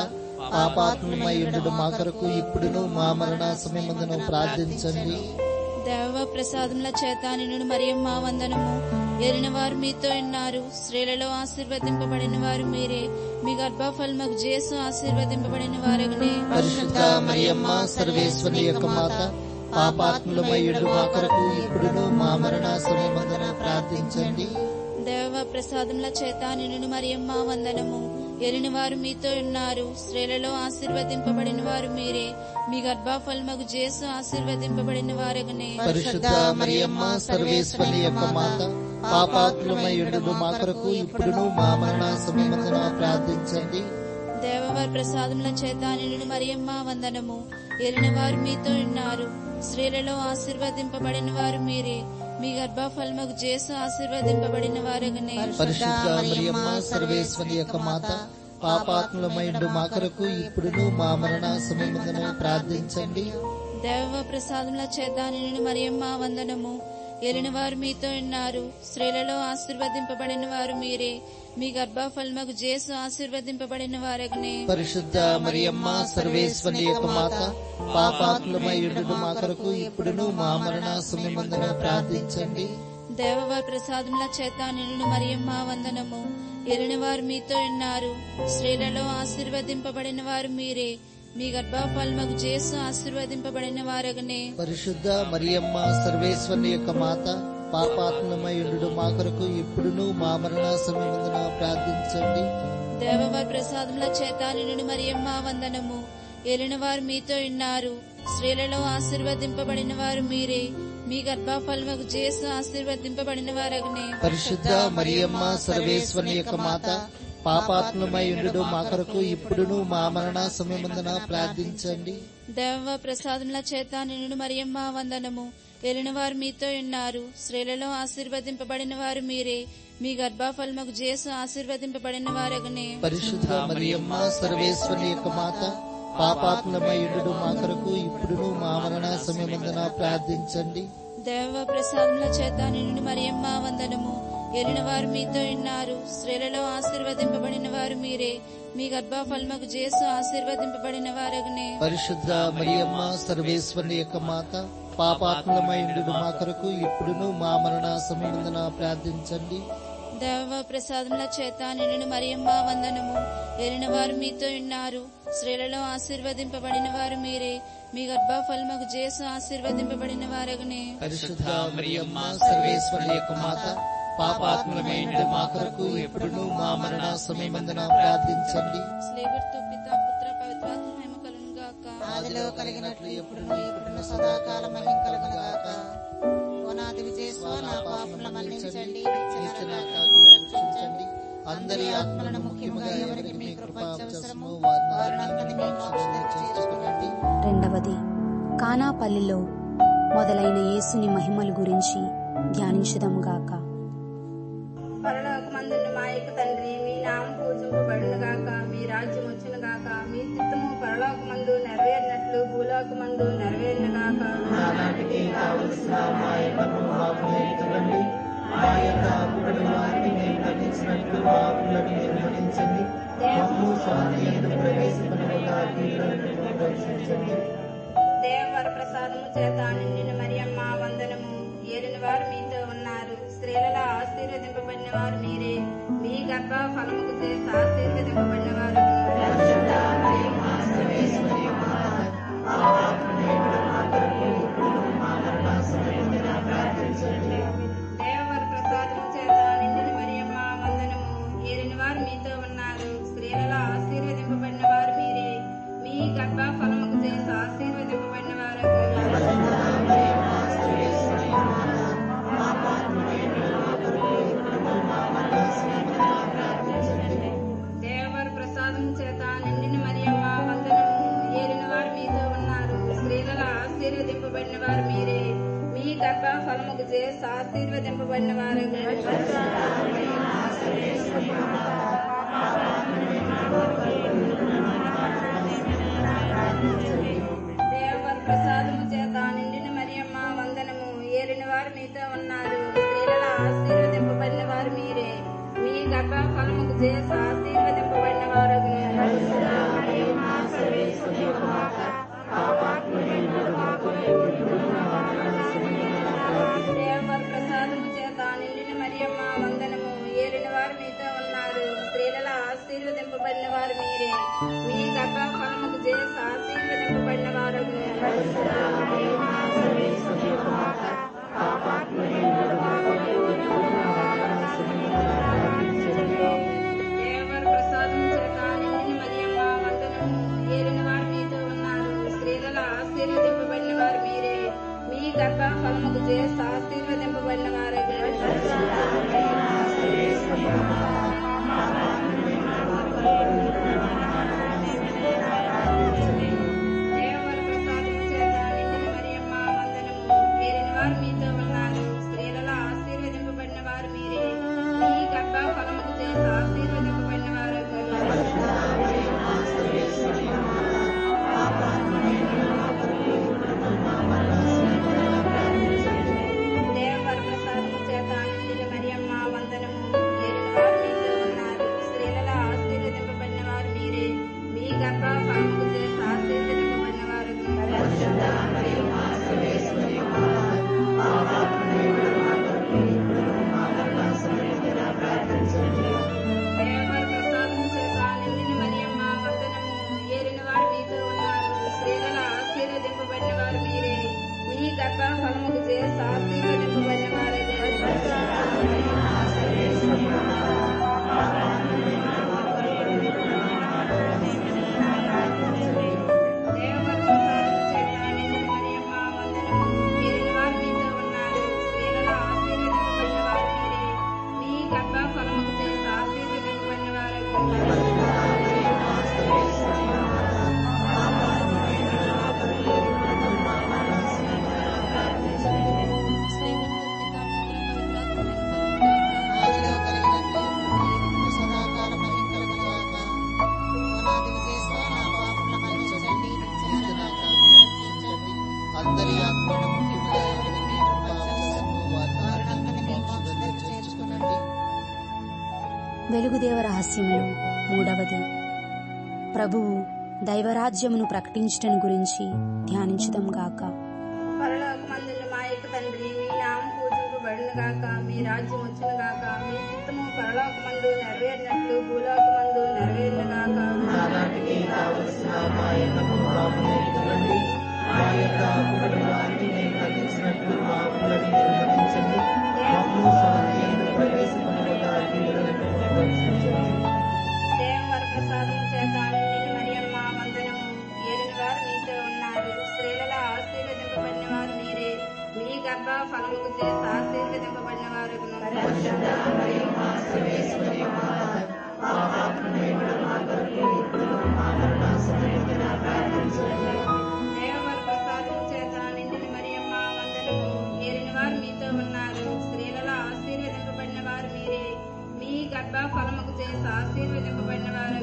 పాపాత్మయుడు మా కొరకు ఇప్పుడును మా మరణ సమయమందును ప్రార్థించండి
దేవ ప్రసాదముల చేత నిన్ను మరియమ్మ వందనము ఎరిన వారు మీతో ఉన్నారు స్త్రీలలో ఆశీర్వదింపబడిన వారు మీరే మీ గర్భఫలముకు జేసు ఆశీర్వదింపబడిన వారగనే
పరిశుద్ధ మరియమ్మ సర్వేశ్వరి యొక్క మాత పాపాత్ములమయ్యుడు మా కొరకు ఇప్పుడును మా మరణ సమయమందున ప్రార్థించండి
దేవ ప్రసాదముల చేత నిన్ను మరియమ్మ వందనము ఎరిని వారు మీతో ఉన్నారు స్త్రీలలో ఆశీర్వదింపబడిన వారు మీరే మీ గర్భఫలముకు జేసు ఆశీర్వదింపబడిన వారగనే
పరిశుద్ధ మరియమ్మ సర్వేశ్వరి యొక్క మాత పాపాత్ములమయ్యుడు మా కొరకు ఇప్పుడును మా మరణ సమయమందున ప్రార్థించండి
దేవవారి ప్రసాదముల చేత నిన్ను మరియమ్మ వందనము ఎరిన వారు మీతో ఉన్నారు స్త్రీలలో ఆశీర్వదింపబడిన వారు మీరే మీ గర్భఫలముకు జేసు ఆశీర్వదింపబడిన వారగనే
పరిశుద్ధ మరియమ్మ సర్వేశ్వరి యొక్క మాత పాపాత్ములమైండు మా కొరకు ఇప్పుడును మా మరణ సమయమందున ప్రార్థించండి
దేవ ప్రసాదముల చేత నిన్ను మరియమ్మ వందనము ఎరిన వారు మీతో ఉన్నారు స్త్రీలలో ఆశీర్వదింపబడిన వారు మీరే మీ గర్భఫలముకు జేసు ఆశీర్వదింపబడిన వారగనే
పరిశుద్ధ మరియమ్మ సర్వేశ్వరి యొక్క మాత పాపాత్ములమైండు మా కొరకు ఇప్పుడును మా మరణ సమయమందున ప్రార్థించండి
దేవవారి ప్రసాదముల చేత నిన్ను మరియమ్మ వందనము ఎరిన వారు మీతో ఉన్నారు స్త్రీలలో ఆశీర్వదింపబడిన వారు మీరే మీ గర్భఫలముకు జేసు ఆశీర్వదింపబడిన వారగనే
పరిశుద్ధ మరియమ్మ సర్వేశ్వరి యొక్క మాత పాపాత్ములమైండు మా కొరకు ఇప్పుడును మా మరణ సమయమందున ప్రార్థించండి
దేవవారి ప్రసాదముల చేత నిన్ను మరియమ్మ వందనము ఏలిన వారు మీతో ఉన్నారు స్త్రీలలో ఆశీర్వదింపబడిన వారు మీరే మీ గర్భఫలముకు చేసు ఆశీర్వదింపబడిన వారగనే
పరిశుద్ధ మరియమ్మ సర్వేశ్వరి యొక్క మాత పాపాత్మమై ఉండు మా కొరకు ఇప్పుడును మా మరణ సమయమందున ప్రార్థించండి
దేవ ప్రసాదముల చేత నిన్ను మరియమ్మ వందనము ఏలిన వారు మీతో ఉన్నారు స్త్రీలలో ఆశీర్వదింపబడిన వారు మీరే మీ గర్భఫలముకు చేసు ఆశీర్వదింపబడిన వారగనే
పరిశుద్ధ మరియమ్మ సర్వేశ్వరి యొక్క మాత పాపాత్మమై ఉండు మా కొరకు ఇప్పుడును మా మరణ సమయమందున ప్రార్థించండి
దేవ ప్రసాదముల చేత నిన్ను మరియమ్మ వందనము ఏలిన వారు మీతో ఉన్నారు స్త్రీలలో ఆశీర్వదింపబడిన వారు మీరే మీ గర్భఫలముకు చేసు ఆశీర్వదింపబడిన వారగనే
పరిశుద్ధ మరియమ్మ సర్వేశ్వరి యొక్క మాత పాపాత్మలమై ఉండు మా కొరకు ఇప్పుడును మా మరణ సమయమందున ప్రార్థించండి
దేవ ప్రసాదముల చేత నిన్ను మరియమ్మ వందనము ఏలిన వారు మీతో ఉన్నారు స్త్రీలలో ఆశీర్వదింపబడిన వారు మీరే మీ గర్భఫలముకు చేసు ఆశీర్వదింపబడిన వారగనే
పరిశుద్ధ మరియమ్మ సర్వేశ్వరి యొక్క మాత పాపాత్మలమై ఉండు మా కొరకు ఇప్పుడును మా మరణ సమయమందున ప్రార్థించండి
స్లేవర్తో పిత పుత్ర పవిత్రాత్మ మహిమ కలుగును గాక
ఆదిలో కలిగినట్లు ఎప్పుడును ఎప్పుడును సదాకాలం మహిమ కలుగును గాక ఓనాది విజయస్వ నా పాపముల మన్నించండి నిత్య నా కాపుదల రక్షించండి అందరి ఆత్మలను ముఖ్యముగా ఎవరికి మీ కృప అవసరమో వారిని మీ మోక్షంలో చేర్చుకోండి
రెండవది కానాపల్లిలో మొదలైన యేసుని మహిమల గురించి ధ్యానించుదాంగాక
పరలోకమందున్న మా యొక్క తండ్రి మీ నామం పూజింపబడును గాక మీ రాజ్యం వచ్చును గాక మీ చిత్తము పరలోకమందు నెరవేరినట్లు భూలోకమందు నెరవేరును గాక దేవవర ప్రసాదము చేత నిండిన మరియమ్మ వందనము ఏలిన వారు మీతో ఉన్నారు స్త్రీలలో ఆశీర్వదింపబడిన వారు మీరే మీ గర్భ ఫలముకు చేసి ఆశీర్వదింపబడిన వారు దేవవర ప్రసాదము చేత నిండిన మరియమ్మ వందనము ఏలిన వారు మీతో ఉన్నారు స్త్రీలలో ఆశీర్వదింపబడిన వారు మీరే మీ గర్భ ఫలముకు చేసి ఆశీర్వదింపబడిన వారు దేవర ప్రసాదం చేత నిండిన మరియమ్మ వందనము ఏలిన వారు మీతో ఉన్నారు స్త్రీలలో ఆశీర్వదింపబడిన వారు మీరే మీ గర్భ ఫలముకు చేసి ఆశీర్వదింపబడిన వారు దేవర ప్రసాదము చేత నిండిన మరియమ్మ వందనము ఏలిన వారు మీతో ఉన్నారు స్త్రీలలో ఆశీర్వదింపబడిన వారు మీరే మీ గర్భ ఫలముకు చేసి ఆశీర్వదింపబడిన వారు దేవర ప్రసాదము చేత నిండిన మరియమ్మ వందనము ఏలిన వారు మీతో ఉన్నారు స్త్రీలలో ఆశీర్వదింపబడిన వారు మీరే మీ గర్భ ఫలముకు చేసి ఆశీర్వదింపబడిన వారు దేవర ప్రసాదం చేత నిండిన మరియమ్మ వందనము ఏలిన వారు మీతో ఉన్నారు స్త్రీలలో ఆశీర్వదింపబడిన వారు మీరే మీ గర్భ ఫలముకు చేసి ఆశీర్వదింపబడిన వారు దేవర ప్రసాదం చేత నిండిన మరియమ్మ
వెలుగుదేవ రహస్యములు మూడవది ప్రభువు దైవరాజ్యమును ప్రకటించటం గురించి ధ్యానించుదాం గాక
పరలోకమందున్న మా యొక్క తండ్రి మీ నామం పూజింపబడును గాక మీ రాజ్యం వచ్చును గాక మీ చిత్తము పరలోకమందు నెరవేరినట్లు భూలోకమందు నెరవేరును గాక
నానాటికి కావలసిన మా ఎన్నము మాకు నేర్చుకోండి మా యొక్క అప్పుడని వారిని మేము మన్నించినట్లు మా అప్పులని మీరు మన్నించండి మమ్ము స్వాధీనంలో ప్రవేశపెట్టగా కీడులను రక్షించండి
దేవవర ప్రసాదము చేత నిండిన మరియమ్మ వందనము ఏలిన వారు మీతో ఉన్నారు స్త్రీలలో ఆశీర్వదింపబడిన వారు మీరే మీ గర్భ ఫలముకు చేసి ఆశీర్వదింపబడిన వారు దేవవర ప్రసాదము చేత నిండిన మరియమ్మ వందనము ఏలిన వారు మీతో ఉన్నారు స్త్రీలలో ఆశీర్వదింపబడిన వారు మీరే మీ గర్భ ఫలముకు చేసి ఆశీర్వదింపబడిన వారు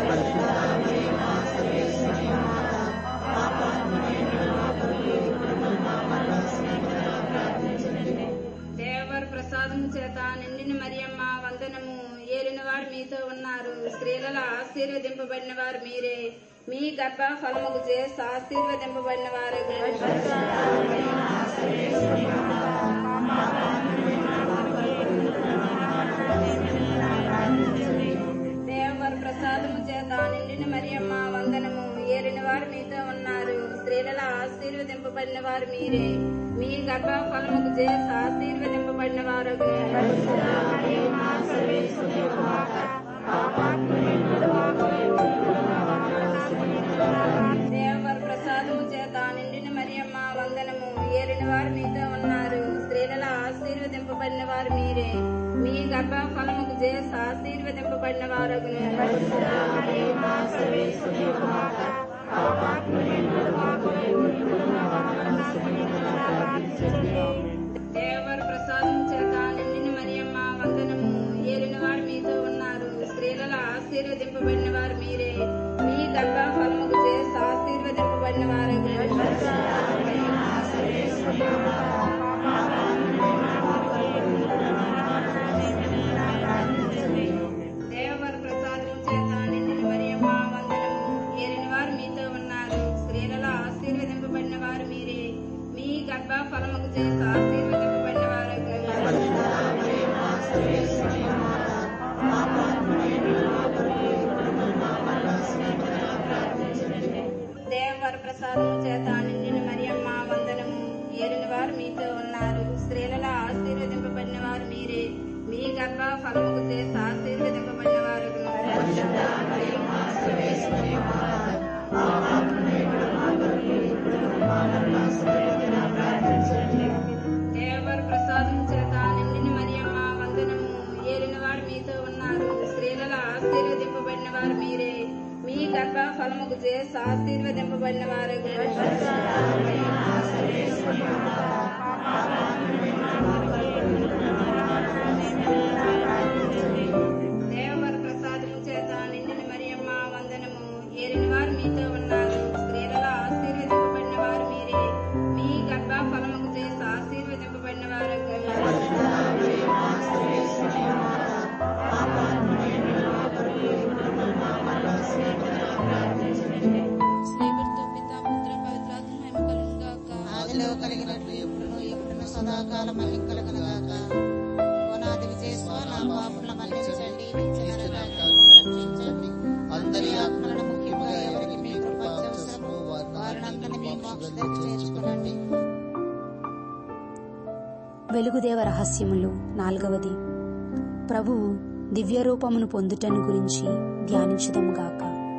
దేవర ప్రసాదము చేత నిండిన మరియమ్మ వందనము ఏలిన వారు మీతో ఉన్నారు స్త్రీలలో ఆశీర్వదింపబడిన వారు మీరే మీ గర్భ ఫలముకు చేసి ఆశీర్వదింపబడిన వారు దేవర ప్రసాదము చేత నిండిన మరియమ్మ వందనము ఏలిన వారు మీతో ఉన్నారు స్త్రీలలో ఆశీర్వదింపబడిన వారు మీరే మీ గర్భ ఫలముకు చేసి ఆశీర్వదింపబడిన వారు దేవర ప్రసాదము చేత నిండిన మరియమ్మ వందనము ఏలిన వారు మీతో ఉన్నారు స్త్రీలలో ఆశీర్వదింపబడిన వారు మీరే మీ గర్భ ఫలముకు చేసి ఆశీర్వదింపబడిన వారు దేవర ప్రసాదం చేత నిండిన మరియమ్మ వందనము ఏలిన వారు మీతో ఉన్నారు స్త్రీలలో ఆశీర్వదింపబడిన వారు మీరే మీ గర్భ ఫలముకు చేసి ఆశీర్వదింపబడిన వారు దేవర ప్రసాదం చేత నిండిన మరియమ్మ వందనము ఏలిన వారు మీతో ఉన్నారు స్త్రీలలో ఆశీర్వదింపబడిన వారు మీరే మీ గర్భ ఫలముకు చేసి ఆశీర్వదింపబడిన వారు దేవర ప్రసాదము చేత నిండిన మరియమ్మ వందనము ఏలిన వారు మీతో ఉన్నారు స్త్రీలలో ఆశీర్వదింపబడిన వారు మీరే మీ గర్భ ఫలముకు చేసి ఆశీర్వదింపబడిన వారు దేవర ప్రసాదం చేత నిండిన మరియమ్మ వందనము ఏలిన వారు మీతో ఉన్నారు స్త్రీలలో ఆశీర్వదింపబడిన వారు మీరే మీ గర్భ ఫలముకు చేసి ఆశీర్వదింపబడిన వారు దేవర ప్రసాదము చేత నిండిన మరియమ్మ వందనము ఏలిన వారు మీతో ఉన్నారు స్త్రీలలో ఆశీర్వదింపబడిన వారు మీరే మీ గర్భ ఫలముకు చేసి ఆశీర్వదింపబడిన వారు
స్నేహితుడితో పితా పుత్ర పవిత్రాత్మ మహిమ కలుగును గాక
ఆదిలో కలిగినట్లు ఎప్పుడును ఎప్పుడును సదాకాలం మహిం కలుగునగాక ఓనాది విజయస్వ నా పాపముల మన్నించండి నిత్య నరకాగ్ని రక్షించండి
అందరి ఆత్మలను ముఖ్యముగా ఎవరికి మీ కృప అవసరమో
వారినందరినీ మీ మోక్ష
వారిని
చేర్చుకునండి
వెలుగుదేవ రహస్యములు నాలుగవది ప్రభువు దివ్య రూపమును పొందుటను గురించి ధ్యానించుదాం గాక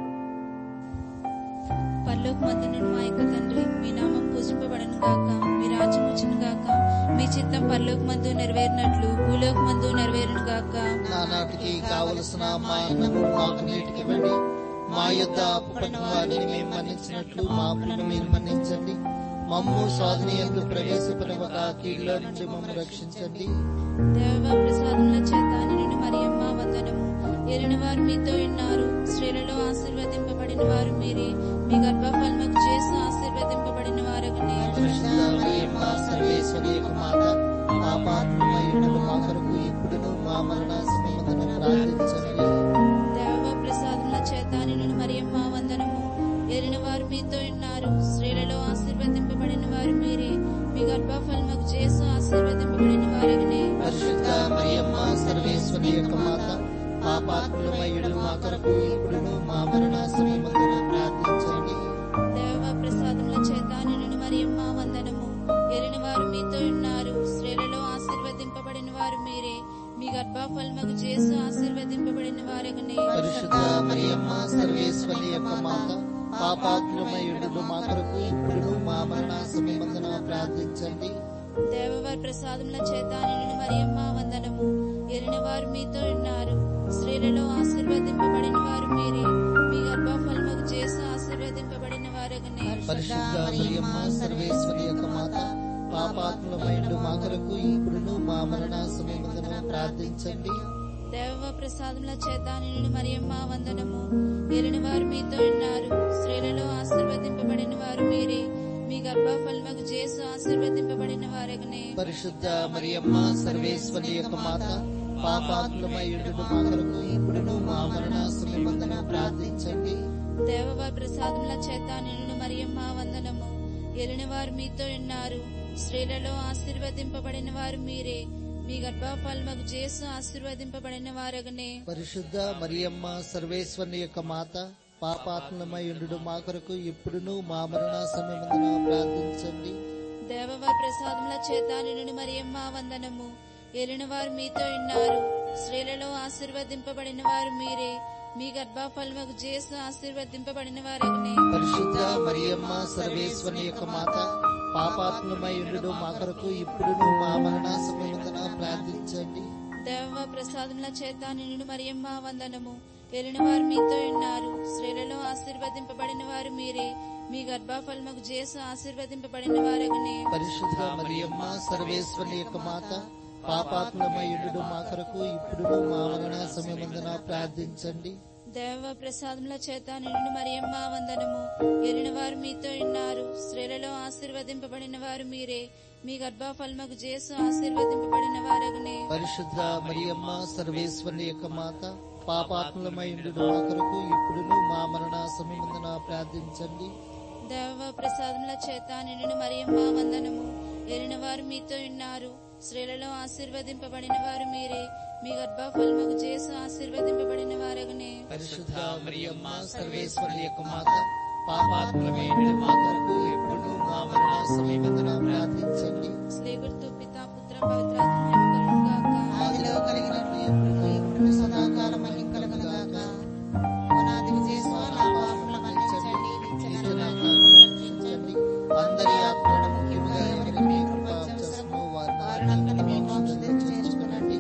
పరలోకమందున మా యొక్క తండ్రి మీ నామం పూజింపబడను గాక మీ రాజ్యం వచ్చును గాక మీ చిత్తం పరలోకమందు నెరవేరినట్లు భూలోకమందు నెరవేరును గాక
నానాటికి కావలసిన మా అన్నము మాకు నీటికివ్వండి మా యొద్ద అప్పుపడిన వారిని మేము మన్నించినట్లు మా అప్పులను మీరు మన్నించండి మమ్ము స్వాధీనంలో ప్రవేశపడవక కీడులో నుండి మమ్మల్ని రక్షించండి
దేవ ప్రసాదముల చేత నిన్ను మరియమ్మ వందనము ఎరిన వారు మీతో ఉన్నారు స్త్రీలలో ఆశీర్వదింపబడిన వారు మీరే మీ గర్భఫలముకు చేసి ఆశీర్వదింపబడిన వారు
పరిశుద్ధ మరియమ్మ సర్వేశ్వరి యొక్క మాత మా పాత్రమయుడు మా కొరకు ఇప్పుడును మా మరణ సమయం సమయమందున ప్రార్థించండి
దేవ ప్రసాదముల చేత నిన్ను మరియమ్మ వందనము ఏలిన వారు మీతో ఉన్నారు స్త్రీలలో ఆశీర్వదింపబడిన వారు మీరే మీ గర్భఫలముకు చేసు ఆశీర్వదింపబడిన వారగనే
పరిశుద్ధ మరియమ్మ సర్వేశ్వరి యొక్క మాత పాపాత్ములమయ్యుడు మా కొరకు ఇప్పుడును మా మరణ సమయమందున ప్రార్థించండి
దేవ ప్రసాదముల చేత నిన్ను మరియమ్మ వందనము ఏలిన వారు మీతో ఉన్నారు స్త్రీలలో ఆశీర్వదింపబడిన వారు మీరే మీ గర్భఫలముకు చేసు ఆశీర్వదింపబడిన వారగనే
పరిశుద్ధ మరియమ్మ సర్వేశ్వరి యొక్క మాత పాపాత్ములమయ్యుడు మా కొరకు ఇప్పుడును మా మరణ సమయమందున ప్రార్థించండి
దేవవారి ప్రసాదముల చేత నిన్ను మరియమ్మ వందనము ఏలిన వారు మీతో ఉన్నారు స్త్రీలలో ఆశీర్వదింపబడిన వారు మీరే మీ గర్భఫలముకు చేసు ఆశీర్వదింపబడిన వారగనే
పరిశుద్ధ మరియమ్మ సర్వేశ్వరి యొక్క మాత పాపాత్ములమైండు మా కొరకు ఇప్పుడును మా మరణ సమయమందున ప్రార్థించండి
దేవ ప్రసాదముల చేత నిన్ను మరియమ్మ వందనము ఏలిన వారు మీతో ఉన్నారు స్త్రీలలో ఆశీర్వదింపబడిన వారు మీరే మీ గర్భఫలముకు చేసు ఆశీర్వదింపబడిన వారగనే
పరిశుద్ధ మరియమ్మ సర్వేశ్వరి యొక్క మాత పాపాత్ములమైండు మా కొరకు ఇప్పుడును మా మరణ సమయమందున ప్రార్థించండి
దేవవారి ప్రసాదముల చేత నిన్ను మరియమ్మ వందనము ఏలిన వారు మీతో ఉన్నారు స్త్రీలలో ఆశీర్వదింపబడిన వారు మీరే మీ గర్భఫలముకు చేసు ఆశీర్వదింపబడిన వారగనే
పరిశుద్ధ మరియమ్మ సర్వేశ్వరి యొక్క మాత పాపాత్ములమైండు మా కొరకు ఇప్పుడును మా మరణ సమయమందున ప్రార్థించండి
దేవవారి ప్రసాదముల చేత నిన్ను మరియమ్మ వందనము ఏలిన వారు మీతో ఉన్నారు స్త్రీలలో ఆశీర్వదింపబడిన వారు మీరే మీ గర్భఫలముకు చేసు ఆశీర్వదింపబడిన వారగనే
పరిశుద్ధ మరియమ్మ సర్వేశ్వరి యొక్క మాత పాపాత్ములమైండు మా కొరకు ఇప్పుడును మా మరణ సమయమందున ప్రార్థించండి
దేవ ప్రసాదముల చేత నిన్ను మరియమ్మ వందనము ఏలిన వారు మీతో ఉన్నారు స్త్రీలలో ఆశీర్వదింపబడిన వారు మీరే మీ గర్భఫలముకు చేసు ఆశీర్వదింపబడిన వారగనే
పరిశుద్ధ మరియమ్మ సర్వేశ్వరి యొక్క మాత పాపాత్ములమైండు మా కొరకు ఇప్పుడును మా మరణ సమయమందున ప్రార్థించండి
దేవ ప్రసాదముల చేత నిన్ను మరియమ్మ వందనము ఏలిన వారు మీతో ఉన్నారు స్త్రీలలో ఆశీర్వదింపబడిన వారు మీరే మీ గర్భఫలముకు చేసు ఆశీర్వదింపబడిన వారగనే
పరిశుద్ధ మరియమ్మ సర్వేశ్వరి యొక్క మాత పాపాత్ములమైండు మా కొరకు ఇప్పుడును మా మరణ సమయమందున ప్రార్థించండి
దేవ ప్రసాదముల చేత నిన్ను మరియమ్మ వందనము ఏలిన వారు మీతో ఉన్నారు స్త్రీలలో ఆశీర్వదింపబడిన వారు మీరే మీ గర్భఫలముకు చేసు ఆశీర్వదింపబడిన వారగనే
పరిశుద్ధ మరియమ్మ సర్వేశ్వరి యొక్క మాత పాపాత్ములమైండు మా కొరకు ఇప్పుడును మా మరణ సమయమందున ప్రార్థించండి
స్లేగుర్తు పిత పుత్ర పవిత్రాత్మ కలుగుగాక
ఆదిలో కలిగినట్లు ఎప్పుడును ఇప్పుడు సదాకాలం మహిం కలుగునుగాక పునాది విజయస్వ నా పాపముల మన్నించండి నిత్య నరకాగ్ని రక్షించండి
అందరి ఆత్మలను ముఖ్యంగా ఎవరికి మీ కృప అవసరమో వారిని మీ మోక్షం చేర్చుకునండి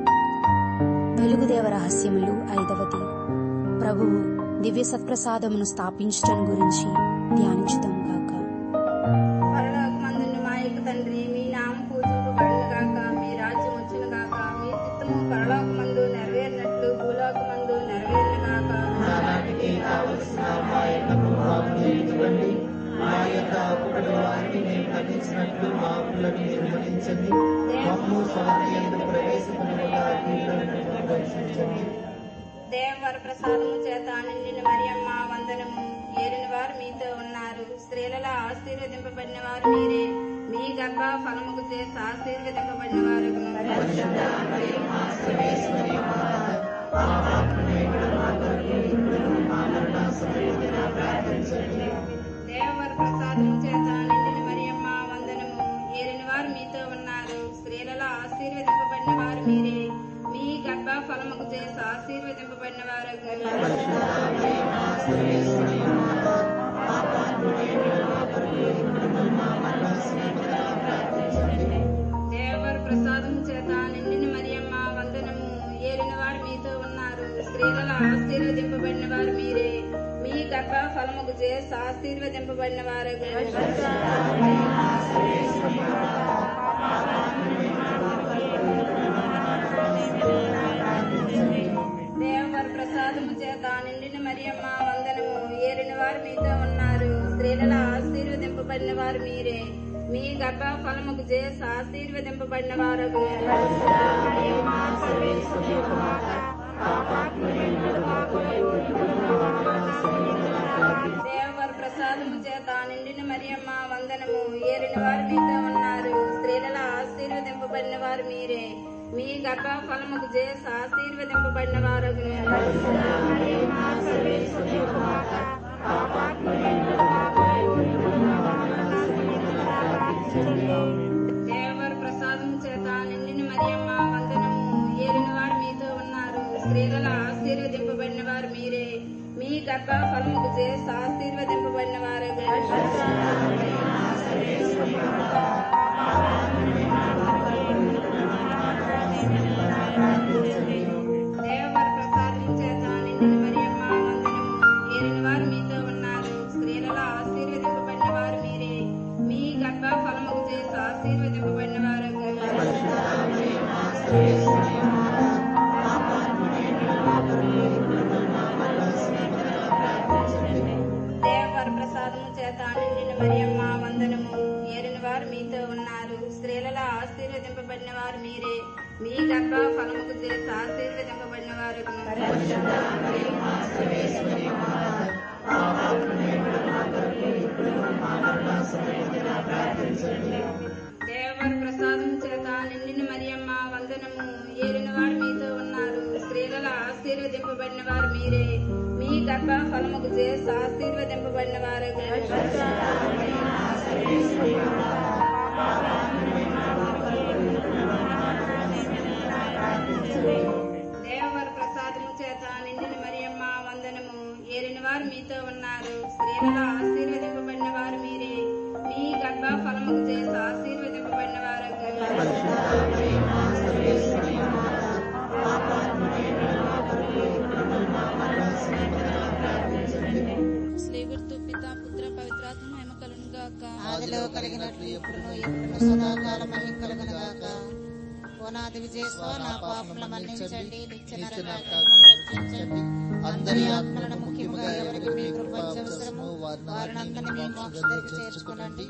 వెలుగుదేవ రహస్యములు ఐదవది ప్రభువు దివ్య సత్ప్రసాదమును స్థాపించటం గురించి ధ్యానించుదాం గాక
పరలోకమందున్న మా యొక్క తండ్రి మీ నామం పూజింపబడును గాక మీ రాజ్యం వచ్చును గాక మీ చిత్తము పరలోకమందు నెరవేరినట్లు భూలోకమందు నెరవేరును గాక
నానాటికి కావలసిన మా ఎన్నము మాకు ఇవ్వండి మా యొక్క అప్పుల వారిని మేము మన్నించినట్లు మా అప్పులను మీరు మన్నించండి మమ్ము స్వాతంత్ర్యం ప్రవేశపెట్టుగా రక్షించండి
దేవవర ప్రసాదము చేత నిండిన మరియమ్మ వందనము ఏలిన వారు మీతో ఉన్నారు స్త్రీలలో ఆశీర్వదింపబడిన వారు మీరే మీ గర్భ ఫలముకు చేసి ఆశీర్వదింపబడిన వారు దేవవర ప్రసాదము చేత నిండిన మరియమ్మ వందనము ఏలిన వారు మీతో ఉన్నారు స్త్రీలలో ఆశీర్వదింపబడిన వారు మీరే మీ గర్భ ఫలముకు చేసి ఆశీర్వదింపబడిన వారు దేవర ప్రసాదం చేత నిండిన మరియమ్మ వందనము ఏలిన వారు మీతో ఉన్నారు స్త్రీలలో ఆశీర్వదింపబడిన వారు మీరే మీ గర్భ ఫలముకు చేసి ఆశీర్వదింపబడిన వారు దేవర ప్రసాదము చేత నిండిన మరియమ్మ వందనము ఏలిన వారు మీతో ఉన్నారు స్త్రీలలో ఆశీర్వదింపబడిన వారు మీరే మీ గర్భ ఫలముకు చేసి ఆశీర్వదింపబడిన వారు దేవర ప్రసాదము చేత నిండిన మరియమ్మ వందనము ఏలిన వారు మీతో ఉన్నారు స్త్రీలలో ఆశీర్వదింపబడిన వారు మీరే మీ గర్భ ఫలముకు చేసి ఆశీర్వదింపబడిన వారు దేవర ప్రసాదము చేత నిండిన మరియమ్మ వందనము ఏలిన వారు మీతో ఉన్నారు స్త్రీలలో ఆశీర్వదింపబడిన వారు మీరే మీ గర్భ ఫలముకు చేసి ఆశీర్వదింపబడిన వారు దేవర ప్రసాదము చేత నిండిన మరియమ్మ వందనము ఏలిన వారు మీతో ఉన్నారు స్త్రీలలో ఆశీర్వదింపబడిన వారు మీరే మీ గర్భ ఫలముకు చేసి ఆశీర్వదింపబడిన వారు దేవర ప్రసాదము చేత నిండిన మరియమ్మ వందనము ఏలిన వారు మీతో ఉన్నారు స్త్రీలలో ఆశీర్వదింపబడిన వారు మీరే మీ గర్భ ఫలముకు చేసి ఆశీర్వదింపబడిన వారు దేవర ప్రసాదము చేత నిండిన మరియమ్మ వందనము ఏలిన వారు మీతో ఉన్నారు స్త్రీలలో ఆశీర్వదింపబడిన వారు మీరే మీ గర్భ ఫలముకు చేసి ఆశీర్వదింపబడిన వారు దేవర ప్రసాదము చేత నిండిన మరియమ్మ వందనము ఏలిన వారు మీతో ఉన్నారు స్త్రీలలో ఆశీర్వదింపబడిన వారు మీరే మీ గర్భ ఫలముకు చేసి ఆశీర్వదింపబడిన వారు
స్లేగుర్తు పిత పుత్ర పవిత్రాత్మ మహిమ కలును గాక
ఆదిలో కలిగినట్లు ఎప్పుడును ఎప్పుడును సదాకాలం మహిమ కలుగును గాక ఓనాది విజయస్వ నా పాపముల మన్నించండి నిత్య నరకాగ్ని రక్షించండి అందరి ఆత్మలను ముఖ్యముగా ఎవరికి మీ కృప అవసరము వారినందరినీ మీ మోక్ష దగ్గర చేర్చుకునండి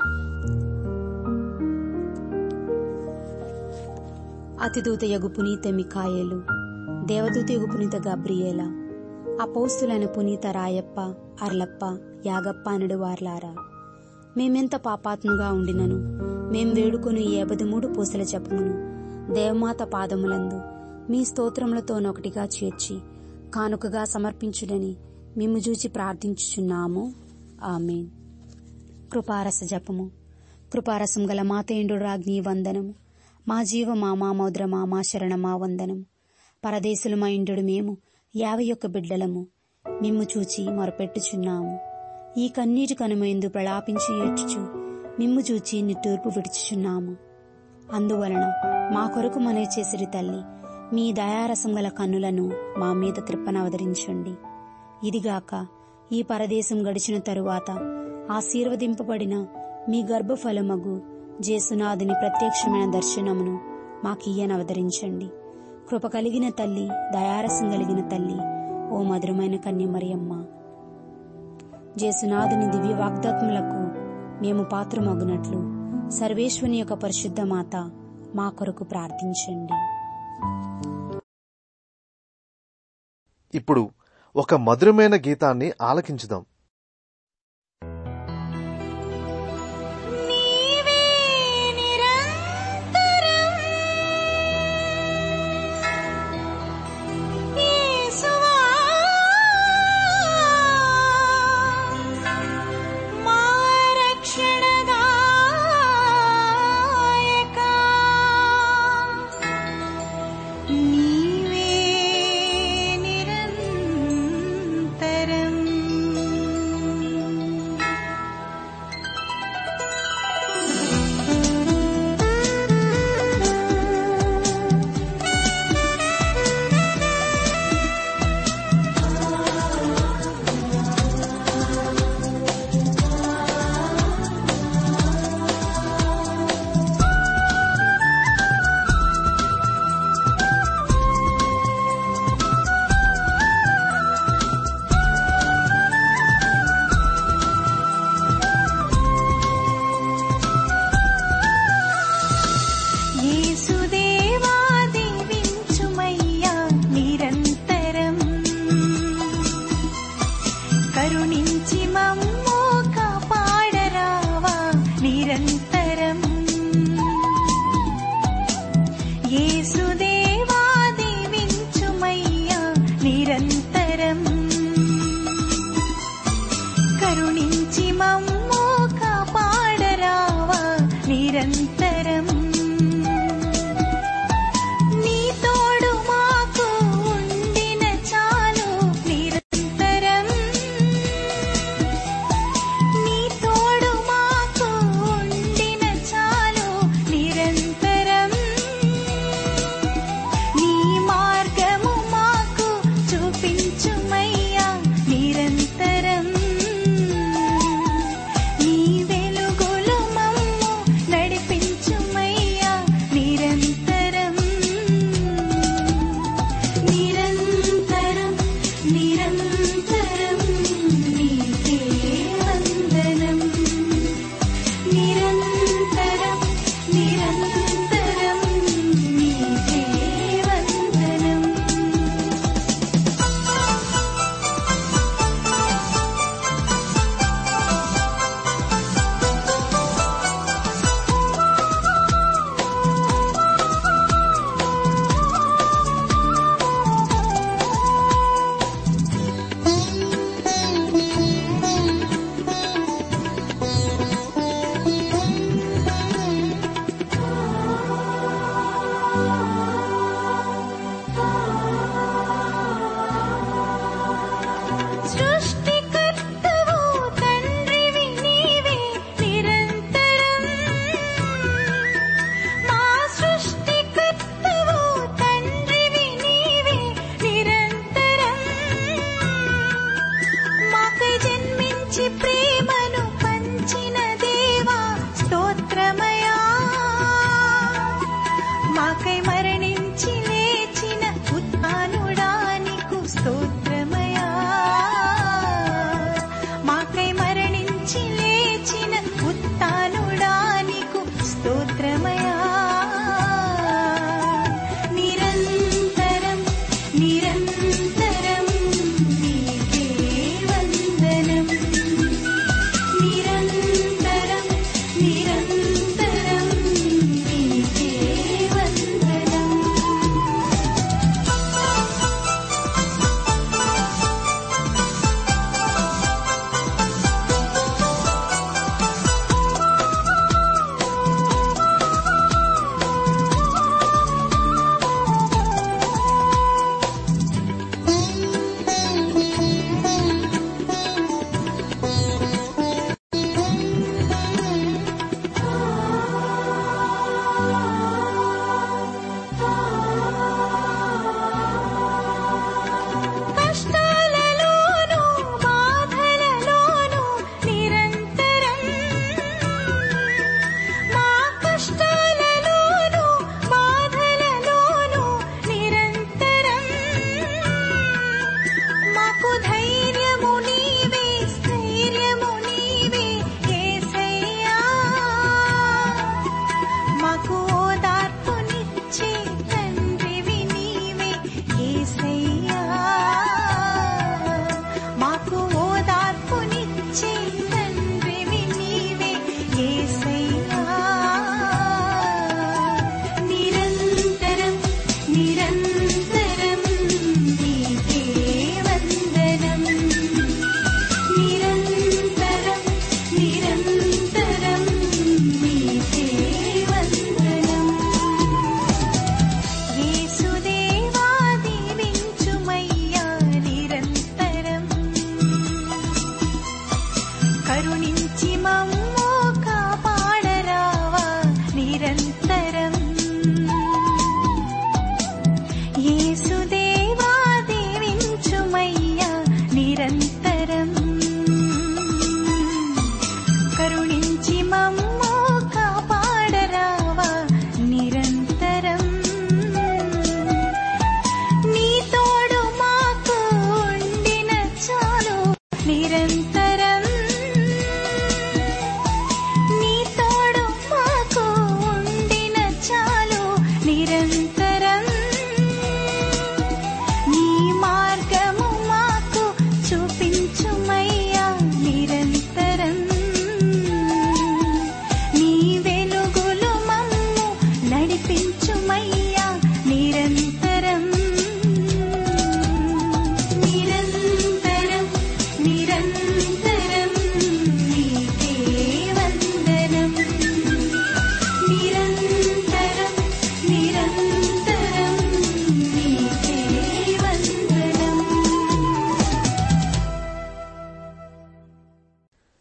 అతిదూత యగు పునీత మికాయేలు దేవదూత యగు పునీత గబ్రియేల అపౌస్తులైన పునీత రాయప్ప అర్లప్ప యాగప్ప అనడు వార్లారా మేమెంత పాపాత్ముగా ఉండినను మేం వేడుకొని ఏబది మూడు పూసల జపమును దేవమాత పాదములందు మీ స్తోత్రములతోనొకటిగా చేర్చి కానుకగా సమర్పించుడని మిమ్ము చూచి ప్రార్థించుచున్నాము ఆమెన్ కృపారస జపము కృపారసం గల మాతేండు రాజ్ఞి వందనము మా జీవ మా మామోద్రమా మా శరణమా వందనము పరదేశులు మా ఇండు మేము యాభై ఒక్క బిడ్డలము మిమ్ము చూచి మొరపెట్టుచున్నాము ఈ కన్నీటి కనుమైందు ప్రలాపించి ఏడ్చుచు మిమ్ము చూచి నిట్టూర్పు విడుచుచున్నాము అందువలన మా కొరకు మనే చేసిరి తల్లి మీ దయారసం గల కన్నులను మా మీద త్రిప్పనవదరించండి ఇదిగాక ఈ పరదేశం గడిచిన తరువాత ఆశీర్వదింపబడిన మీ గర్భఫలమగు జేసునాథుని ప్రత్యక్షమైన దర్శనమును మాకియ్యనవదరించండి కృప కలిగిన తల్లి దయారసం కలిగిన తల్లి ఓ మధురమైన కన్యమరియమ్మ జేసునాథుని దివ్య వాగ్దాత్ములకు మేము పాత్రమగునట్లు సర్వేశ్వని యొక్క పరిశుద్ధ మాత మా కొరకు ప్రార్థించండి
ఇప్పుడు ఒక మధురమైన గీతాన్ని ఆలకించుదాం
నీవే నిరంతరం యేసువా మా రక్షణదాయకా నీవే నిరంతరం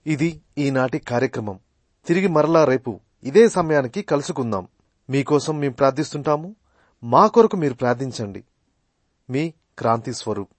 ఇది ఈనాటి కార్యక్రమం తిరిగి మరలా రేపు ఇదే సమయానికి కలుసుకుందాం మీకోసం మేము ప్రార్థిస్తుంటాము మా కొరకు మీరు ప్రార్థించండి మీ క్రాంతి స్వరూప్